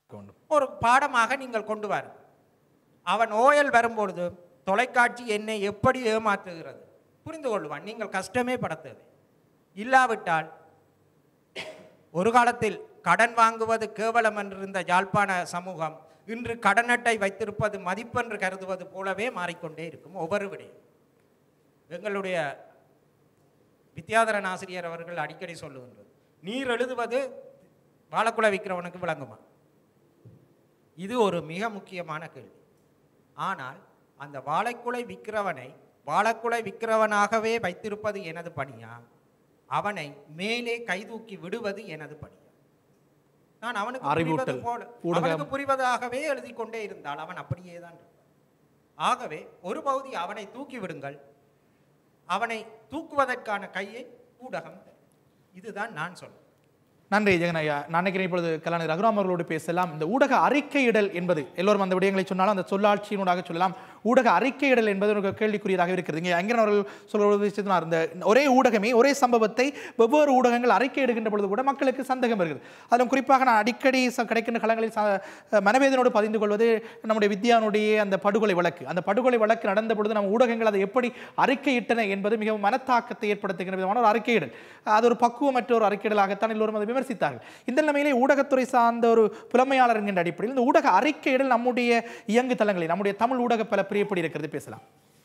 கொண்டு ஒரு பாடமாக நீங்கள் கொண்டு வர அவன் ஓயல் வரும்பொழுது தொலைக்காட்சி என்னை எப்படி ஏமாற்றுகிறது புரிந்து கொள்வான் நீங்கள் கஷ்டமே படுத்தது இல்லாவிட்டால் ஒரு காலத்தில் கடன் வாங்குவது கேவலம் என்றிருந்த யாழ்ப்பாண சமூகம் இன்று கடன் அட்டை வைத்திருப்பது மதிப்பென்று கருதுவது போலவே மாறிக்கொண்டே இருக்கும் ஒவ்வொரு விடையும் எங்களுடைய வித்யாதரன் ஆசிரியர் அவர்கள் அடிக்கடி சொல்லுகின்றது நீர் எழுதுவது வாழைக்குலை விற்கிறவனுக்கு விளங்குமா இது ஒரு மிக முக்கியமான கேள்வி ஆனால் அந்த வாழைக்குலை விற்கிறவனை வாழைக்குலை விற்கிறவனாகவே வைத்திருப்பது எனது பணியா அவனை மேலே கைதூக்கி விடுவது எனது பணியா நான் அவனுக்கு புரிவது அறிவூட்டல். போல ஊடகம். அவனுக்கு புரிவதாகவே எழுதி கொண்டே இருந்தால் அவன் அப்படியே தான் இருப்பான். ஆகவே ஒரு பகுதி அவனை தூக்கி விடுங்கள் அவனை தூக்குவதற்கான கையை ஊடகம் தரும். இதுதான் நான் சொல்றேன் நன்றி ஜெகன் ஐயா நான் நினைக்கிறேன் இப்பொழுது கலாநிதி ரகுராம் அவர்களோடு பேசலாம் இந்த ஊடக அறிக்கையிடல் என்பது எல்லோரும் அந்த விடயங்களை சொன்னாலும் அந்த சொல்லாட்சியினூடாக சொல்லலாம் ஊடக அறிக்கையிடல் என்பது ஒரு கேள்விக்குரியதாக இருக்கிறது இங்கே அங்கே அவர்கள் சொல்வது சொன்னார் இந்த ஒரே ஊடகமே ஒரே சம்பவத்தை வெவ்வேறு ஊடகங்கள் அறிக்கையிடுகின்ற பொழுது கூட மக்களுக்கு சந்தேகம் வருகிறது அதிலும் குறிப்பாக நான் அடிக்கடி ச- கிடைக்கின்ற களங்களில் ச- மனவேதனோடு பதிந்து கொள்வது நம்முடைய வித்யானுடைய அந்த படுகொலை வழக்கு அந்த படுகொலை வழக்கு நடந்த பொழுது நம்ம ஊடகங்கள் அதை எப்படி அறிக்கையிட்டன என்பது மிகவும் மனத்தாக்கத்தை ஏற்படுத்துகிற விதமான ஒரு அறிக்கையிடல் அது ஒரு பக்குவமற்ற ஒரு அறிக்கையிடலாகத்தான் எல்லோரும் அதை விமர்சித்தார்கள் இந்த நிலைமையிலே ஊடகத்துறை சார்ந்த ஒரு புலமையாளர் என்கின்ற அடிப்படையில் இந்த ஊடக அறிக்கையிடல் நம்முடைய இயங்கு தளங்களில் நம்முடைய தமிழ் ஊடக பல பிரியப்படி இருக்கிறது பேசலாம்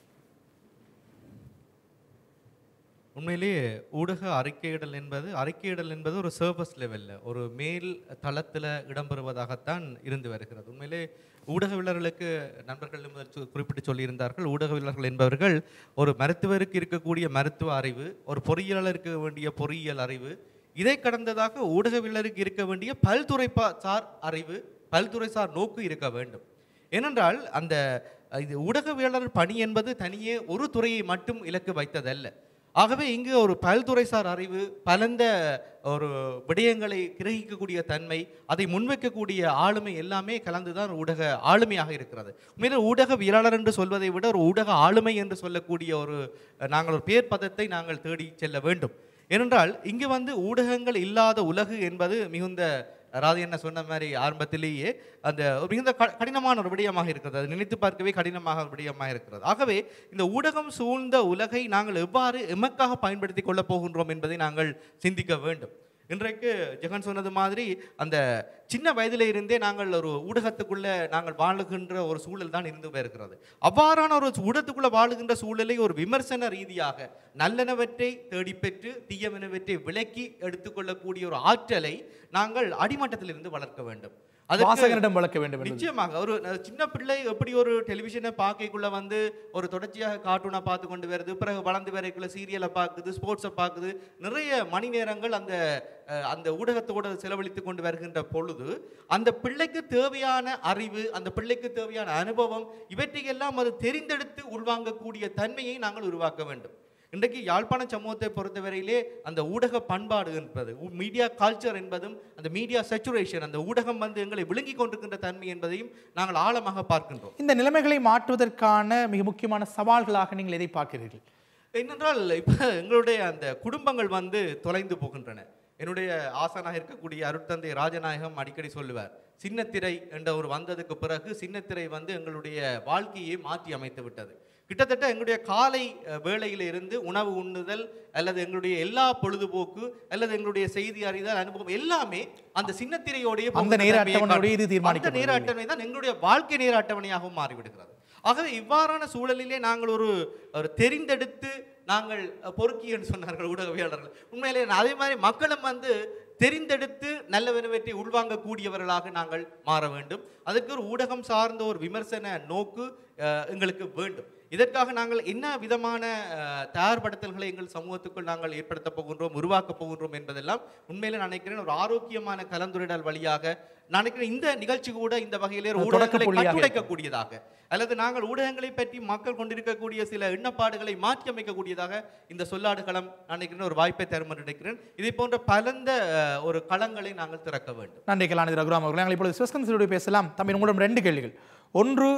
உண்மையிலேயே ஊடக அறிக்கையிடல் என்பது அறிக்கையிடல் என்பது ஒரு சர்வஸ் லெவலில் ஒரு மேல் தளத்தில் இடம்பெறுவதாகத்தான் இருந்து வருகிறது உண்மையிலே ஊடகவியலர்களுக்கு நண்பர்கள் முதல் சொ- குறிப்பிட்டு சொல்லியிருந்தார்கள் ஊடகவியலர்கள் என்பவர்கள் ஒரு மருத்துவருக்கு இருக்கக்கூடிய மருத்துவ அறிவு ஒரு பொறியியலாளருக்கு இருக்க வேண்டிய பொறியியல் அறிவு இதை கடந்ததாக ஊடகவியலருக்கு இருக்க வேண்டிய பல்துறை பா- சார் அறிவு பல்துறை சார் நோக்கு இருக்க வேண்டும் ஏனென்றால் அந்த அஹ், இது ஊடகவியலாளர் பணி என்பது தனியே ஒரு துறையை மட்டும் இலக்கு வைத்ததல்ல ஆகவே இங்கு ஒரு பல்துறைசார் அறிவு பலந்த ஒரு விடயங்களை கிரகிக்கக்கூடிய தன்மை அதை முன்வைக்கக்கூடிய ஆளுமை எல்லாமே கலந்துதான் ஊடக ஆளுமையாக இருக்கிறது உண்மையிலே ஊடகவியலாளர் என்று சொல்வதை விட ஒரு ஊடக ஆளுமை என்று சொல்லக்கூடிய ஒரு அஹ், நாங்கள் ஒரு பேர் பதத்தை நாங்கள் தேடி செல்ல வேண்டும் ஏனென்றால் இங்கு வந்து ஊடகங்கள் இல்லாத உலகு என்பது மிகுந்த ராதி என்ன சொன்ன மாதிரி ஆரம்பத்திலேயே அந்த ஒரு மிகுந்த க- கடினமான ஒரு விடயமாக இருக்கிறது அது நினைத்து பார்க்கவே கடினமாக ஒரு விடயமாக இருக்கிறது ஆகவே இந்த ஊடகம் சூழ்ந்த உலகை நாங்கள் எவ்வாறு எமக்காக பயன்படுத்தி கொள்ளப் போகின்றோம் என்பதை நாங்கள் சிந்திக்க வேண்டும் இன்றைக்கு ஜெகன் சொன்னது மாதிரி அந்த சின்ன வயதிலே இருந்தே நாங்கள் ஒரு ஊடகத்துக்குள்ள நாங்கள் வாழுகின்ற ஒரு சூழல் தான் இருந்து வருகிறது அவ்வாறான ஒரு ஊடகத்துக்குள்ள வாழுகின்ற சூழலை ஒரு விமர்சன ரீதியாக நல்லனவற்றை தேடி பெற்று தீயவனவற்றை விலக்கி எடுத்துக்கொள்ளக்கூடிய ஒரு ஆற்றலை நாங்கள் அடிமட்டத்திலிருந்து வளர்க்க வேண்டும் அதற்கு- வாசகரிடம் வளர்க்க வேண்டும் என்பது நிச்சயமாக ஒரு அஹ், சின்ன பிள்ளை எப்படி ஒரு டெலிவிஷனை பார்க்கக்குள்ள வந்து ஒரு தொடர்ச்சியாக கார்ட்டூனை பார்த்து கொண்டு வருது பிறகு வளர்ந்து வரைக்குள்ள சீரியலை பார்க்குது ஸ்போர்ட்ஸை பார்க்குது நிறைய மணி நேரங்கள் அந்த அஹ், அந்த ஊடகத்தோடு செலவழித்து கொண்டு வருகின்ற பொழுது அந்த பிள்ளைக்கு தேவையான அறிவு அந்த பிள்ளைக்கு தேவையான அனுபவம் இவற்றையெல்லாம் அது தெரிந்தெடுத்து உள்வாங்கக்கூடிய தன்மையை நாங்கள் உருவாக்க வேண்டும் இன்றைக்கு யாழ்ப்பாண சமூகத்தை பொறுத்தவரையிலே அந்த ஊடக பண்பாடு என்பது மீடியா கல்ச்சர் என்பதும் அந்த மீடியா சேச்சுரேஷன் அந்த ஊடகம் வந்து எங்களை விழுங்கி கொண்டிருக்கின்ற தன்மை என்பதையும் நாங்கள் ஆழமாக பார்க்கின்றோம் இந்த நிலைமைகளை மாற்றுவதற்கான மிக முக்கியமான சவால்களாக நீங்கள் எதை பார்க்கிறீர்கள் என்னென்றால் இப்போ எங்களுடைய அந்த குடும்பங்கள் வந்து தொலைந்து போகின்றன என்னுடைய ஆசானாக இருக்கக்கூடிய அருட்தந்தை ராஜநாயகம் அடிக்கடி சொல்லுவார் சின்னத்திரை என்ற ஒரு வந்ததுக்கு பிறகு சின்னத்திரை வந்து எங்களுடைய வாழ்க்கையை மாற்றி அமைத்து விட்டது கிட்டத்தட்ட எங்களுடைய காலை அஹ், வேளையில இருந்து உணவு உண்ணுதல் அல்லது எங்களுடைய எல்லா பொழுதுபோக்கு அல்லது எங்களுடைய செய்தி அறிதல் அனுபவம் எல்லாமே அந்த சின்னத்திரையோடைய அந்த நேர அட்டவணையோடு இது தீர்மானிக்கப்படுகிறது. நேர அட்டவணை தான் எங்களுடைய வாழ்க்கை நேர அட்டவணையாகவும் மாறிவிடுகிறது ஆகவே இவ்வாறான சூழலிலே நாங்கள் ஒரு ஒரு தெரிந்தெடுத்து நாங்கள் அஹ், பொறுக்கி என்று சொன்னார்கள் ஊடகவியலாளர்கள் உண்மையிலே நான் அதே மாதிரி மக்களும் வந்து தெரிந்தெடுத்து நல்லவனவற்றை உள்வாங்கக்கூடியவர்களாக நாங்கள் மாற வேண்டும் அதற்கு ஒரு ஊடகம் சார்ந்த ஒரு விமர்சன நோக்கு அஹ், எங்களுக்கு வேண்டும் இதற்காக நாங்கள் என்ன விதமான அஹ், தயார்படுத்தல்களை எங்கள் சமூகத்துக்குள் நாங்கள் ஏற்படுத்த போகின்றோம் உருவாக்கப் போகின்றோம் என்பதெல்லாம் உண்மையிலே நான் நினைக்கிறேன் ஒரு ஆரோக்கியமான கலந்துரையாடல் வழியாக நான் நினைக்கிறேன் இந்த நிகழ்ச்சி கூட இந்த வகையிலே ஒரு ஒரு தொடக்க ஊடகங்களை புள்ளியாக கட்டுடைக்கக்கூடியதாக அல்லது நாங்கள் ஊடகங்களை பற்றி மக்கள் கொண்டிருக்கக்கூடிய சில எண்ணப்பாடுகளை மாற்றி அமைக்கக்கூடியதாக இந்த சொல்லாடுகளம் நான் நினைக்கிறேன் ஒரு வாய்ப்பை தரும் என்று நினைக்கிறேன் இதை போன்ற பலந்த அஹ், ஒரு களங்களை நாங்கள் திறக்க வேண்டும் நன்றி கலாநிதி ரகுராம் அவர்கள் நாங்கள் இப்பொழுது சிவஸ்கந்தரோடு பேசலாம் தம்பி உங்களிடம் ரெண்டு கேள்விகள் ஒன்று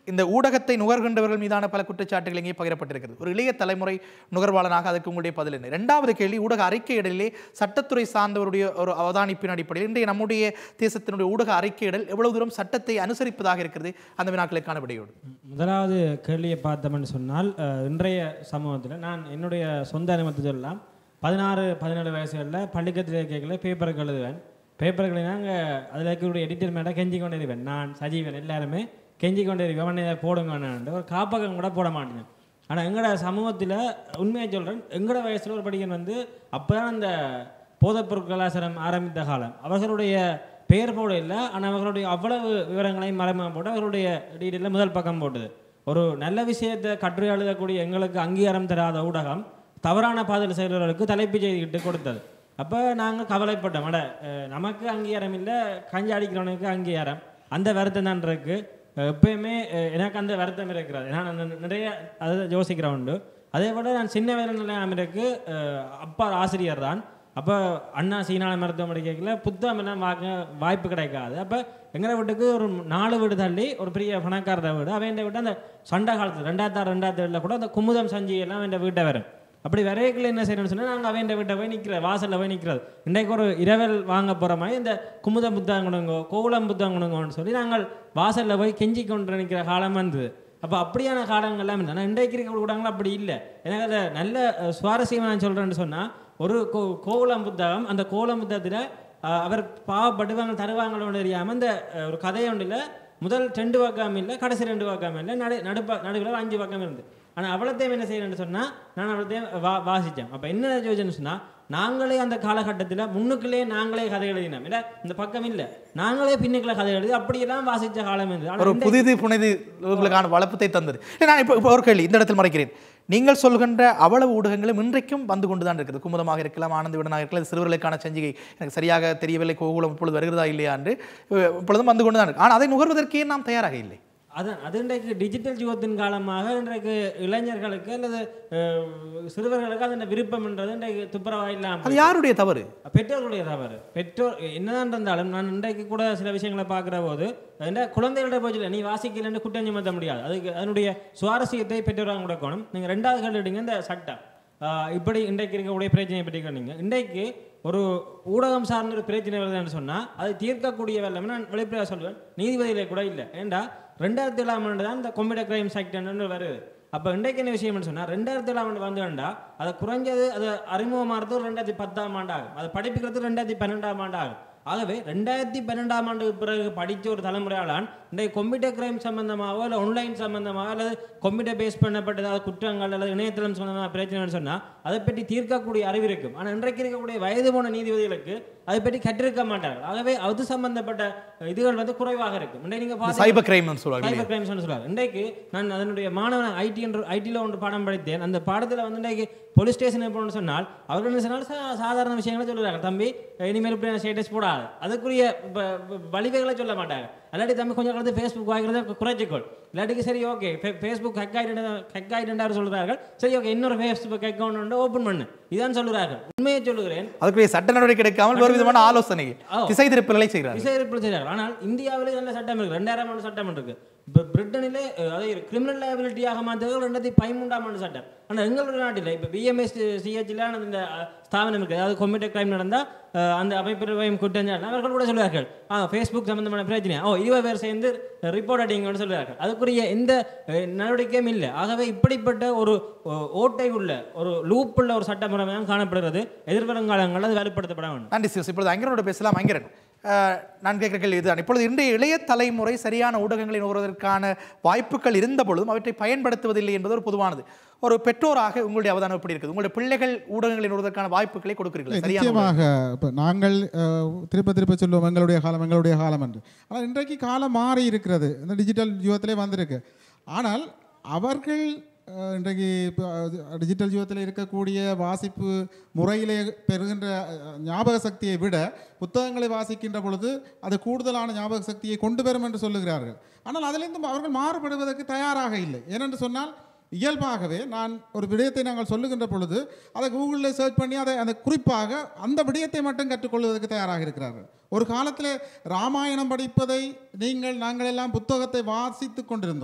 இந்த ஊடகத்தை நுகர்கின்றவர்கள் மீதான பல குற்றச்சாட்டுகள் இங்கே பகிரப்பட்டிருக்கிறது ஒரு இளைய தலைமுறை நுகர்வாளனாக அதற்கு உங்களுடைய பதில் என்ன இரண்டாவது கேள்வி ஊடக அறிக்கையிடலிலே சட்டத்துறை சார்ந்தவருடைய ஒரு அவதானிப்பின் அடிப்படையில் இன்றைய நம்முடைய தேசத்தினுடைய ஊடக அறிக்கையிடல் எவ்வளவு தூரம் சட்டத்தை அனுசரிப்பதாக இருக்கிறது அந்த வினாக்களுக்கான விடையோடு முதலாவது கேள்வியை பார்த்தோம்னு சொன்னால் அஹ், இன்றைய சமூகத்தில் நான் என்னுடைய சொந்த அனுமதி சொல்லலாம் பதினாறு பதினேழு வயசுகளில் பள்ளிக்கத்தில் கேட்கல பேப்பருக்கு எழுதுவேன் பேப்பருக்கு நாங்கள் அதில் இருக்கக்கூடிய எடிட்டர் மேலே கெஞ்சி கொண்டு இருப்பேன் நான் சஜீவன் எல்லாருமே கெஞ்சி கொண்டு இருப்பேன் உடனே இதை போடுங்க வேணான்ட்டு ஒரு காப்பகம் கூட போட மாட்டேன் ஆனால் எங்களோட சமூகத்தில் உண்மையை சொல்கிறேன் எங்களோட வயசில் ஒரு படிக்கன் வந்து அப்போ தான் அந்த போதைப்பொருள் கலாச்சாரம் ஆரம்பித்த காலம் அவர்களுடைய பெயர் போட இல்லை ஆனால் அவர்களுடைய அவ்வளவு விவரங்களையும் மறைமுகம் போட்டு அவர்களுடைய டீட்டெயிலில் முதல் பக்கம் போட்டது ஒரு நல்ல விஷயத்தை கட்டுரை எழுதக்கூடிய எங்களுக்கு அங்கீகாரம் தராத ஊடகம் தவறான பாதையில் செய்கிறவர்களுக்கு தலைப்பு செய்திக்கிட்டு கொடுத்தது அப்போ நாங்கள் கவலைப்பட்டோம் அட அஹ், நமக்கு அங்கீகாரம் இல்லை கஞ்சி அடிக்கிறவனுக்கு அங்கீகாரம் அந்த வருத்தம் தான் இருக்கு அஹ், எப்பயுமே அஹ், எனக்கு அந்த வருத்தம் இருக்கிறது நான் அந்த நிறைய அதை யோசிக்கிறேன் உண்டு அதே விட நான் சின்ன வயதில் நிலையம் இருக்கு அஹ், அப்பா ஆசிரியர் தான் அப்போ அண்ணா சீனான மருத்துவமனை கேட்கல புத்தகம் எல்லாம் வாங்க வாய்ப்பு கிடைக்காது அப்போ எங்களை வீட்டுக்கு ஒரு நாலு வீடு தள்ளி ஒரு பெரிய பணக்காரர் வீடு அவன் வீட்டு அந்த சண்டை காலத்தில் ரெண்டாயிரத்தி ஆறு ரெண்டாயிரத்தி ஏழில் கூட அந்த குமுதம் சஞ்சி எல்லாம் அவன் வீட்டை வரும் அப்படி வரையக்குள்ள என்ன செய்யணும்னு சொன்னால் நாங்கள் அவன் வீட்டை போய் நிற்கிற வாசலில் போய் நிற்கிறது இன்றைக்கு ஒரு இரவல் வாங்க போகிற மாதிரி இந்த குமுதம் புத்தகம் கொடுங்கோ கோகுலம் புத்தகம் கொடுங்கோன்னு சொல்லி நாங்கள் வாசலில் போய் கெஞ்சி கொண்டு நிற்கிற காலம் வந்தது அப்போ அப்படியான காலங்கள்லாம் இல்லை ஆனால் இன்றைக்கு இருக்கிற ஊடகங்கள் அப்படி இல்லை எனக்கு அதை நல்ல அஹ், சுவாரஸ்யமா நான் சொல்கிறேன்னு சொன்னால் ஒரு கோ கோகுலம் புத்தகம் அந்த கோகுலம் புத்தகத்தில் அவர் பாவப்படுவாங்க தருவாங்களோன்னு தெரியாமல் இந்த அஹ், ஒரு கதை ஒன்றில் முதல் ரெண்டு பக்கம் இல்லை கடைசி ரெண்டு பக்கம் இல்லை நடு நடுப்ப நடுவில் ஒரு அஞ்சு பக்கம் இருந்து ஆனால் அவ்வளோத்தையும் என்ன செய்யணும்னு சொன்னால் நான் அவ்வளோத்தையும் வா வாசித்தேன் அப்போ என்ன யோசனை சொன்னால் நாங்களே அந்த காலகட்டத்தில் முன்னுக்குள்ளே நாங்களே கதை எழுதினோம் இல்லை இந்த பக்கம் இல்லை நாங்களே பின்னுக்குள்ள கதை எழுதி அப்படியெல்லாம் வாசித்த காலம் இருந்தது ஆனா ஒரு இன்றைக்கு- புதிது புனிது உங்களுக்கான வளப்பத்தை தந்தது இல்லை, நான் இப்போ இப்போ ஒரு கேள்வி இந்த இடத்தில் மறைக்கிறேன் நீங்கள் சொல்கின்ற அவ்வளவு ஊடகங்களும் இன்றைக்கும் வந்து கொண்டு தான் இருக்குது குமுதமாக இருக்கலாம் ஆனந்த விடனாக இருக்கலாம் இது சிறுவர்களுக்கான சஞ்சிகை எனக்கு சரியாக தெரியவில்லை கோகுலம் இப்பொழுது வருகிறதா இல்லையா என்று அஹ், இப்பொழுதும் வந்து கொண்டு தான் இருக்கு ஆனால் அதை நுகர்வதற்கே நாம் தயாராக இல்லை அதான் அது இன்றைக்கு டிஜிட்டல் யுகத்தின் காலமாக இன்றைக்கு இளைஞர்களுக்கு அல்லது அஹ், சிறுவர்களுக்கு அதன் விருப்பம்ன்றது இன்றைக்கு துப்புரவா அது இல்லாமல் யாருடைய தவறு பெற்றோர்களுடைய தவறு பெற்றோர் என்னதான் இருந்தாலும் நான் இன்றைக்கு கூட சில விஷயங்களை பார்க்குற போது என்ன குழந்தைகளோட போச்சு நீ வாசிக்கலன்னு குற்றம் சுமத்த முடியாது அதுக்கு அதனுடைய சுவாரஸ்யத்தை பெற்றோராக கொடுக்கணும் நீங்கள் ரெண்டாவது கேள்வி எடுங்க இந்த சட்டம் ஆஹ் இப்படி இன்றைக்கு இருக்கக்கூடிய பிரச்சனையை பற்றி கேட்டீங்க இன்றைக்கு ஒரு ஊடகம் சார்ந்த ஒரு பிரச்சனை வருதுன்னு சொன்னால் அதை தீர்க்கக்கூடிய வெள்ளம் நான் வெளிப்படையாக சொல்வேன் நீதிபதியிலே கூட இல்லை ஏண்டா ரெண்டாயிரத்தி ஏழாம் ஆண்டு தான் இந்த கம்ப்யூட்டர் கிரைம் ஆக்ட் வருது அப்போ இன்றைக்கு என்ன விஷயம்னு சொன்னால் ரெண்டாயிரத்தி ஏழாம் ஆண்டு வந்து வேண்டா அதை குறைஞ்சது அது அறிமுகமாகிறது ரெண்டாயிரத்தி பத்தாம் ஆண்டு ஆகும் அதை படிப்புக்கிறது ரெண்டாயிரத்தி பன்னெண்டாம் ஆண்டு ஆகும் ஆகவே ரெண்டாயிரத்தி பன்னெண்டாம் ஆண்டுக்கு பிறகு படித்த ஒரு தலைமுறையாளான் இன்றைக்கு கம்ப்யூட்டர் கிரைம் சம்பந்தமாகவோ இல்லை ஆன்லைன் சம்பந்தமாக அல்லது கம்ப்யூட்டர் பேஸ் பண்ணப்பட்ட ஏதாவது குற்றங்கள் அல்லது இணையதளம் சம்பந்தமாக பிரச்சனைன்னு சொன்னால் அதை பற்றி தீர்க்கக்கூடிய அறிவு இருக்கும் ஆனால் இன்றைக்கு இருக்கக்கூடிய வயது போன நீதிபதிகளுக்கு அதை பற்றி கற்றிருக்க மாட்டார்கள் ஆகவே அது சம்பந்தப்பட்ட இதுகள் வந்து குறைவாக இருக்கும் இன்றைக்கு நீங்கள் பார்த்தீங்கன்னா- சைபர் கிரைம்னு சொல்லுவாங்க இல்லையா? சைபர் கிரைம்ஸ்னு சொல்லுவாங்க இன்றைக்கு நான் அதனுடைய மாணவன் ஐடி என்று ஐடியில் ஒன்று பாடம் படித்தேன் அந்த பாடத்தில் வந்து இன்றைக்கு போலீஸ் ஸ்டேஷன் போகணும்னு சொன்னால் அவர்கள் என்ன சொன்னாலும் சா- சாதாரண விஷயங்களை சொல்லுறாங்க தம்பி இனிமேல் இப்படி ஸ்டேட்டஸ் போடாது அதுக்குரிய ப- ப- வழிவகைகளை சொல்ல மாட்டாங்க அல்லாட்டி தம்பி கொஞ்சம் கலந்து ஃபேஸ்புக் வாங்கிறத குறைச்சிக்கொள் இல்லாட்டிக்கு சரி ஓகே ஃபேஸ்புக் ஹெக் ஆகிட்டு ஹெக் ஆகிட்டு சொல்கிறார்கள் சரி ஓகே இன்னொரு ஃபேஸ்புக் அக்கௌண்ட் ஓப்பன் பண்ணு இதான் சொல்லுறார்கள் உண்மையை சொல்லுகிறேன் அதுக்குரிய சட்ட நடவடிக்கை எடுக்காமல் வேறு விதமான ஆலோசனைகள் ஓ. திசை திருப்பல்களை செய்கிறார்கள் விசாரிப்பு செய்கிறார்கள் ஆனால் இந்தியாவிலே நல்ல சட்டம் இருக்கு ரெண்டாயிரம் ஆண்டு சட்டம் இருக்கு இப்போ பிரிட்டனிலே அஹ், அதை கிரிமினல் லைபிலிட்டியாக மாற்றுறது ரெண்டாயிரத்தி பதிமூன்றாம் ஆண்டு சட்டம் ஆனால் எங்களுடைய நாட்டில் இப்போ பிஎம்எஸ் சிஹெச்ல இந்த அஹ், ஸ்தாபனம் இருக்குது அதாவது கம்ப்யூட்டர் கிரைம் நடந்தால் அந்த அமைப்பிற்கும் குற்றஞ்சாட்டு அவர்கள் கூட சொல்லுவார்கள் ஆ ஃபேஸ்புக் சம்பந்தமான பிரச்சனை ஓ இருபது பேர் சேர்ந்து ரிப்போர்ட் அடிங்கன்னு சொல்லுவார்கள் அதுக்குரிய எந்த அஹ், நடவடிக்கையும் இல்லை ஆகவே இப்படிப்பட்ட ஒரு அஹ், ஓட்டை உள்ள ஒரு லூப் உள்ள ஒரு சட்டமுறை தான் காணப்படுகிறது எதிர்வரும் காலங்களில் அது வேறுபடுத்தப்பட வேண்டும் நன்றி சிவஸ் இப்பொழுது ஐங்கரோட பேசலாம் ஐங்கரன் அஹ், நான் கேட்கிற கேள்வி இதுதான் இப்பொழுது இன்றைய இளைய தலைமுறை சரியான ஊடகங்களை நுகர்வதற்கான வாய்ப்புகள் இருந்த பொழுதும் அவற்றை பயன்படுத்துவதில்லை என்பது ஒரு பொதுவானது ஒரு பெற்றோராக உங்களுடைய அவதானம் எப்படி இருக்குது உங்களுடைய பிள்ளைகள் ஊடகங்களை நுகர்வதற்கான வாய்ப்புகளை கொடுக்கிறீர்கள் சரியான நிச்சயமாக இப்போ நாங்கள் அஹ், திருப்ப திருப்ப சொல்லுவோம் எங்களுடைய காலம் எங்களுடைய காலம் என்று ஆனால் இன்றைக்கு காலம் மாறி இருக்கிறது இந்த டிஜிட்டல் யுகத்திலே வந்திருக்கு ஆனால் அவர்கள் அஹ், இன்றைக்கு இப்போ டிஜிட்டல் யுகத்தில் இருக்கக்கூடிய வாசிப்பு முறையிலே பெறுகின்ற அஹ், ஞாபக சக்தியை விட புத்தகங்களை வாசிக்கின்ற பொழுது அது கூடுதலான ஞாபக சக்தியை கொண்டு வரும் என்று சொல்லுகிறார்கள் ஆனால் அதிலிருந்து அவர்கள் மாறுபடுவதற்கு தயாராக இல்லை ஏனென்று சொன்னால் இயல்பாகவே நான் ஒரு விடயத்தை நாங்கள் சொல்லுகின்ற பொழுது அதை கூகுளில் சர்ச் பண்ணி அதை அந்த குறிப்பாக அந்த விடயத்தை மட்டும் கற்றுக்கொள்வதற்கு தயாராக இருக்கிறார்கள் ஒரு காலத்தில் ராமாயணம் படிப்பதை நீங்கள் நாங்கள் எல்லாம் புத்தகத்தை வாசித்து கொண்டிருந்தோம்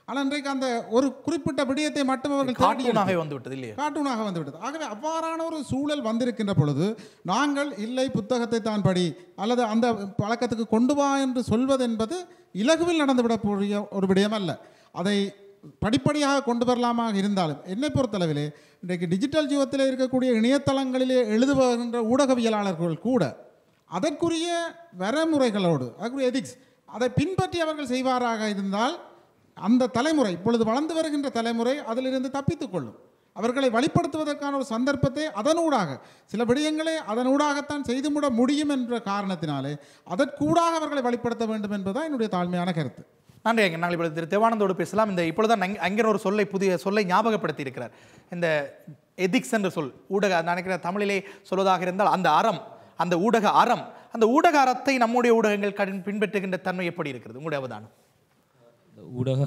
ஆனால் இன்றைக்கு அந்த ஒரு குறிப்பிட்ட விடயத்தை மட்டும் அவர்கள் தேடி கார்ட்டூனாக எடுத்து- வந்து விட்டது இல்லையா கார்ட்டூனாக வந்துவிட்டது ஆகவே அவ்வாறான ஒரு சூழல் வந்திருக்கின்ற பொழுது நாங்கள் இல்லை புத்தகத்தை தான் படி அல்லது அந்த பழக்கத்துக்கு கொண்டு வா என்று சொல்வது என்பது இலகுவில் நடந்துவிடக்கூடிய ஒரு விடயம் அல்ல அதை படிப்படியாக கொண்டு வரலாமாக இருந்தாலும் என்னை பொறுத்தளவிலே இன்றைக்கு டிஜிட்டல் யுகத்தில் இருக்கக்கூடிய இணையதளங்களிலே எழுதுகின்ற ஊடகவியலாளர்கள் கூட அதற்குரிய வரமுறைகளோடு அதற்குரிய எதிக்ஸ் அதை பின்பற்றி அவர்கள் செய்வாராக இருந்தால் அந்த தலைமுறை இப்பொழுது வளர்ந்து வருகின்ற தலைமுறை அதிலிருந்து தப்பித்துக் கொள்ளும் அவர்களை வழிப்படுத்துவதற்கான ஒரு சந்தர்ப்பத்தை அதனூடாக சில விடயங்களை அதனூடாகத்தான் செய்து முட முடியும் என்ற காரணத்தினாலே அதற்கூடாக அவர்களை வழிப்படுத்த வேண்டும் என்பதுதான் என்னுடைய தாழ்மையான கருத்து நன்றி ஐயா நாங்கள் இப்பொழுது திரு தேவானந்தோடு பேசலாம் இந்த இப்பொழுதுதான் அங்க- அங்கர் ஒரு சொல்லை புதிய சொல்லை ஞாபகப்படுத்தி இருக்கிறார் இந்த எதிக்ஸ் என்ற சொல் ஊடக நான் நினைக்கிறேன் தமிழிலே சொல்வதாக இருந்தால் அந்த அறம் அந்த ஊடக அறம் அந்த ஊடக அறத்தை நம்முடைய ஊடகங்கள் கடன் பின்பற்றுகின்ற தன்மை எப்படி இருக்கிறது உங்களுடைய அவதானம் இந்த ஊடக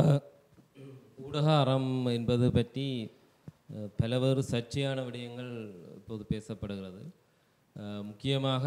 ஊடக அறம் என்பது பற்றி அஹ், பலவேறு சர்ச்சையான விடயங்கள் இப்போது பேசப்படுகிறது அஹ், முக்கியமாக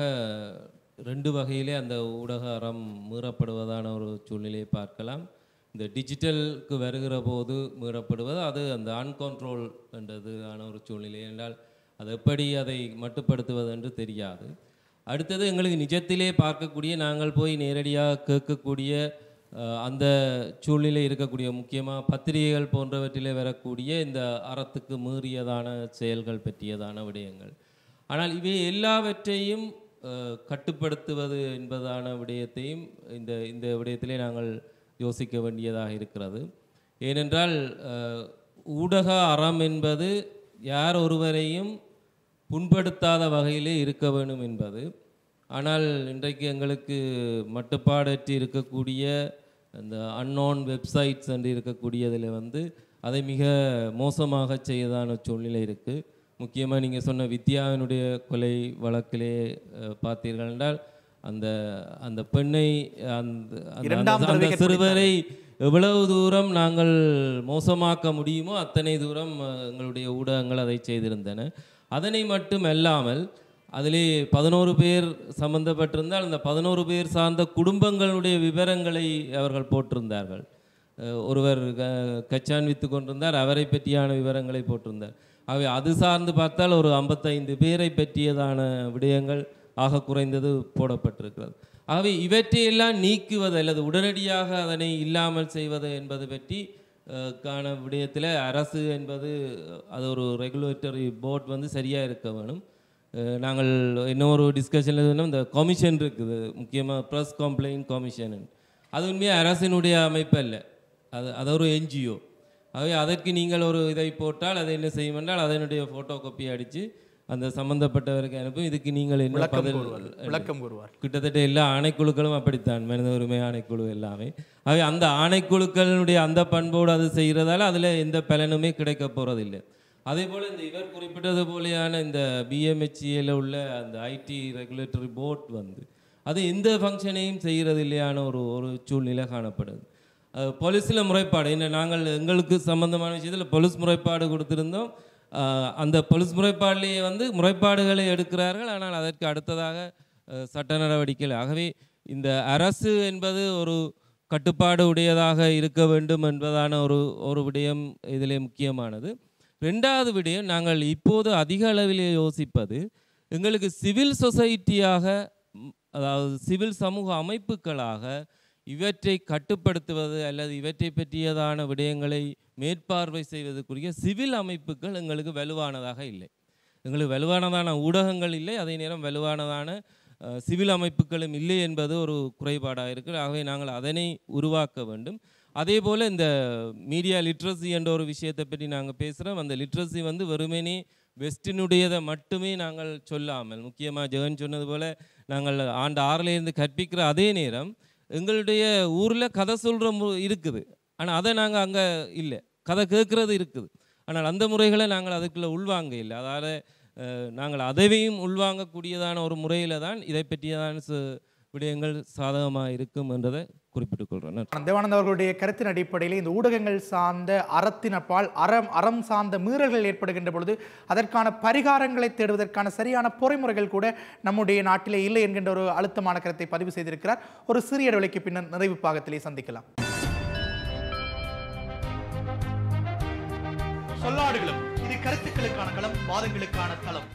ரெண்டு வகையிலே அந்த ஊடக அறம் மீறப்படுவதான ஒரு சூழ்நிலையை பார்க்கலாம் இந்த டிஜிட்டலுக்கு வருகிற போது மீறப்படுவது அது அந்த அன்கண்ட்ரோல் என்றது ஆன ஒரு சூழ்நிலை என்றால் அது எப்படி அதை மட்டுப்படுத்துவது என்று தெரியாது அடுத்தது எங்களுக்கு நிஜத்திலே பார்க்கக்கூடிய நாங்கள் போய் நேரடியாக கேட்கக்கூடிய அஹ், அந்த சூழ்நிலை இருக்கக்கூடிய முக்கியமாக பத்திரிகைகள் போன்றவற்றிலே வரக்கூடிய இந்த அறத்துக்கு மீறியதான செயல்கள் பற்றியதான விடயங்கள் ஆனால் இவை எல்லாவற்றையும் அஹ், கட்டுப்படுத்துவது என்பதான விடயத்தையும் இந்த இந்த விடயத்திலே நாங்கள் யோசிக்க வேண்டியதாக இருக்கிறது ஏனென்றால் அஹ், ஊடக அறம் என்பது யார் ஒருவரையும் புண்படுத்தாத வகையிலே இருக்க வேண்டும் என்பது ஆனால் இன்றைக்கு எங்களுக்கு மட்டுப்பாடற்று இருக்கக்கூடிய அந்த அன்னோன் வெப்சைட்ஸ் என்று இருக்கக்கூடியதில் வந்து அதை மிக மோசமாக செய்யதான சூழ்நிலை இருக்குது முக்கியமாக நீங்கள் சொன்ன வித்யாவினுடைய கொலை வழக்கிலே அஹ், பார்த்தீர்கள் என்றால் அந்த அந்த பெண்ணை அந்த அந்த- இரண்டாம் அந்த- அந்த தடவை சிறுவரை எவ்வளவு தூரம் நாங்கள் மோசமாக்க முடியுமோ அத்தனை தூரம் அஹ், எங்களுடைய ஊடகங்கள் அதை செய்திருந்தன அதனை மட்டும் அல்லாமல் அதிலே பதினோரு பேர் சம்பந்தப்பட்டிருந்தால் அந்த பதினோரு பேர் சார்ந்த குடும்பங்களுடைய விவரங்களை அவர்கள் போட்டிருந்தார்கள் அஹ், ஒருவர் க- கச்சான் வித்து கொண்டிருந்தார் அவரை பற்றியான விவரங்களை போட்டிருந்தார் ஆகவே அது சார்ந்து பார்த்தால் ஒரு ஐம்பத்தைந்து பேரை பற்றியதான விடயங்கள் ஆக குறைந்தது போடப்பட்டிருக்கிறது ஆகவே இவற்றையெல்லாம் நீக்குவது அல்லது உடனடியாக அதனை இல்லாமல் செய்வது என்பது பற்றி அஹ், காண விடயத்தில் அரசு என்பது அஹ், அது ஒரு ரெகுலேட்டரி போர்ட் வந்து சரியாக இருக்க வேணும் அஹ், நாங்கள் இன்னொரு டிஸ்கஷனில் சொன்னோம் இந்த கமிஷன் இருக்குது முக்கியமாக ப்ரெஸ் கம்ப்ளைண்ட் கமிஷன் அது உண்மையாக அரசினுடைய அமைப்பு அல்ல அது அது ஒரு என்ஜிஓ ஆகவே அதற்கு நீங்கள் ஒரு இதை போட்டால் அதை என்ன செய்யும் என்றால் அதனுடைய ஃபோட்டோ காப்பி அடித்து அந்த சம்பந்தப்பட்டவருக்கு அனுப்பும் இதுக்கு நீங்கள் என்ன விளக்கம் பதில் கூறுவார் விளக்கம் கூறுவார் கிட்டத்தட்ட எல்லா ஆணைக்குழுக்களும் அப்படித்தான் மனித உரிமை ஆணைக்குழு எல்லாமே ஆகவே அந்த ஆணைக்குழுக்களுடைய அந்த பண்போடு அது செய்கிறதால அதில் எந்த பலனுமே கிடைக்க போகிறதில்லை அதே போல் இந்த இவர் குறிப்பிட்டது போലെயான இந்த பிஎம்ஹெச்இயில் உள்ள அந்த ஐடி ரெகுலேட்டரி போர்ட் வந்து அது எந்த ஃபங்க்ஷனையும் செய்கிறது இல்லையான ஒரு ஒரு சூழ்நிலை காணப்படுது போலீஸில் முறைப்பாடு என்ன நாங்கள் எங்களுக்கு சம்பந்தமான விஷயத்தில் போலீஸ் முறைப்பாடு கொடுத்திருந்தோம் அஹ், அந்த போலீஸ் முறைப்பாட்டிலேயே வந்து முறைப்பாடுகளை எடுக்கிறார்கள் ஆனால் அதற்கு அடுத்ததாக அஹ், சட்ட நடவடிக்கைகள் ஆகவே இந்த அரசு என்பது ஒரு கட்டுப்பாடு உடையதாக இருக்க வேண்டும் என்பதான ஒரு ஒரு விடயம் இதிலே முக்கியமானது ரெண்டாவது விடயம் நாங்கள் இப்போது அதிக அளவிலே யோசிப்பது எங்களுக்கு சிவில் சொசைட்டியாக ம், அதாவது சிவில் சமூக அமைப்புகளாக இவற்றை கட்டுப்படுத்துவது அல்லது இவற்றை பற்றியதான விடயங்களை மேற்பார்வை செய்வதற்குரிய சிவில் அமைப்புகள் எங்களுக்கு வலுவானதாக இல்லை எங்களுக்கு வலுவானதான ஊடகங்கள் இல்லை அதே நேரம் வலுவானதான அஹ், சிவில் அமைப்புகளும் இல்லை என்பது ஒரு குறைபாடாக இருக்குது ஆகவே நாங்கள் அதனை உருவாக்க வேண்டும் அதே போல் இந்த மீடியா லிட்ரஸி என்ற ஒரு விஷயத்தை பற்றி நாங்கள் பேசுகிறோம் அந்த லிட்ரஸி வந்து வெறுமனே வெஸ்டினுடையதை மட்டுமே நாங்கள் சொல்லாமல் முக்கியமாக ஜெகன் சொன்னது போல் நாங்கள் ஆண்டு ஆறிலேருந்து கற்பிக்கிற அதே நேரம் எங்களுடைய ஊரில் கதை சொல்கிற மு இருக்குது ஆனால் அதை நாங்கள் அங்கே இல்லை கதை கேட்குறது இருக்குது ஆனால் அந்த முறைகளை நாங்கள் அதுக்குள்ளே உள்வாங்க இல்லை அதால் அஹ், நாங்கள் அதையும் உள்வாங்கக்கூடியதான ஒரு முறையில் தான் இதை பற்றியதான சு- விடயங்கள் சாதகமாக இருக்கும் என்றதை குறிப்பிட்டுக் கொள்கிறேன் நன்றி. தேவானந்த் அவர்களுடைய கருத்தின் அடிப்படையில் இந்த ஊடகங்கள் சார்ந்த அறத்தினப்பால் அறம் அறம் சார்ந்த மீறல்கள் ஏற்படுகின்ற பொழுது அதற்கான பரிகாரங்களை தேடுவதற்கான சரியான பொறிமுறைகள் கூட நம்முடைய நாட்டிலே இல்லை என்கின்ற ஒரு அழுத்தமான கருத்தை பதிவு செய்திருக்கிறார் ஒரு சிறிய இடைவெளிக்கு பின்னர் நிறைவு பாகத்திலே சந்திக்கலாம் சொல்லாடுகளும் இது கருத்துக்களுக்கான களம் வாதங்களுக்கான தளம்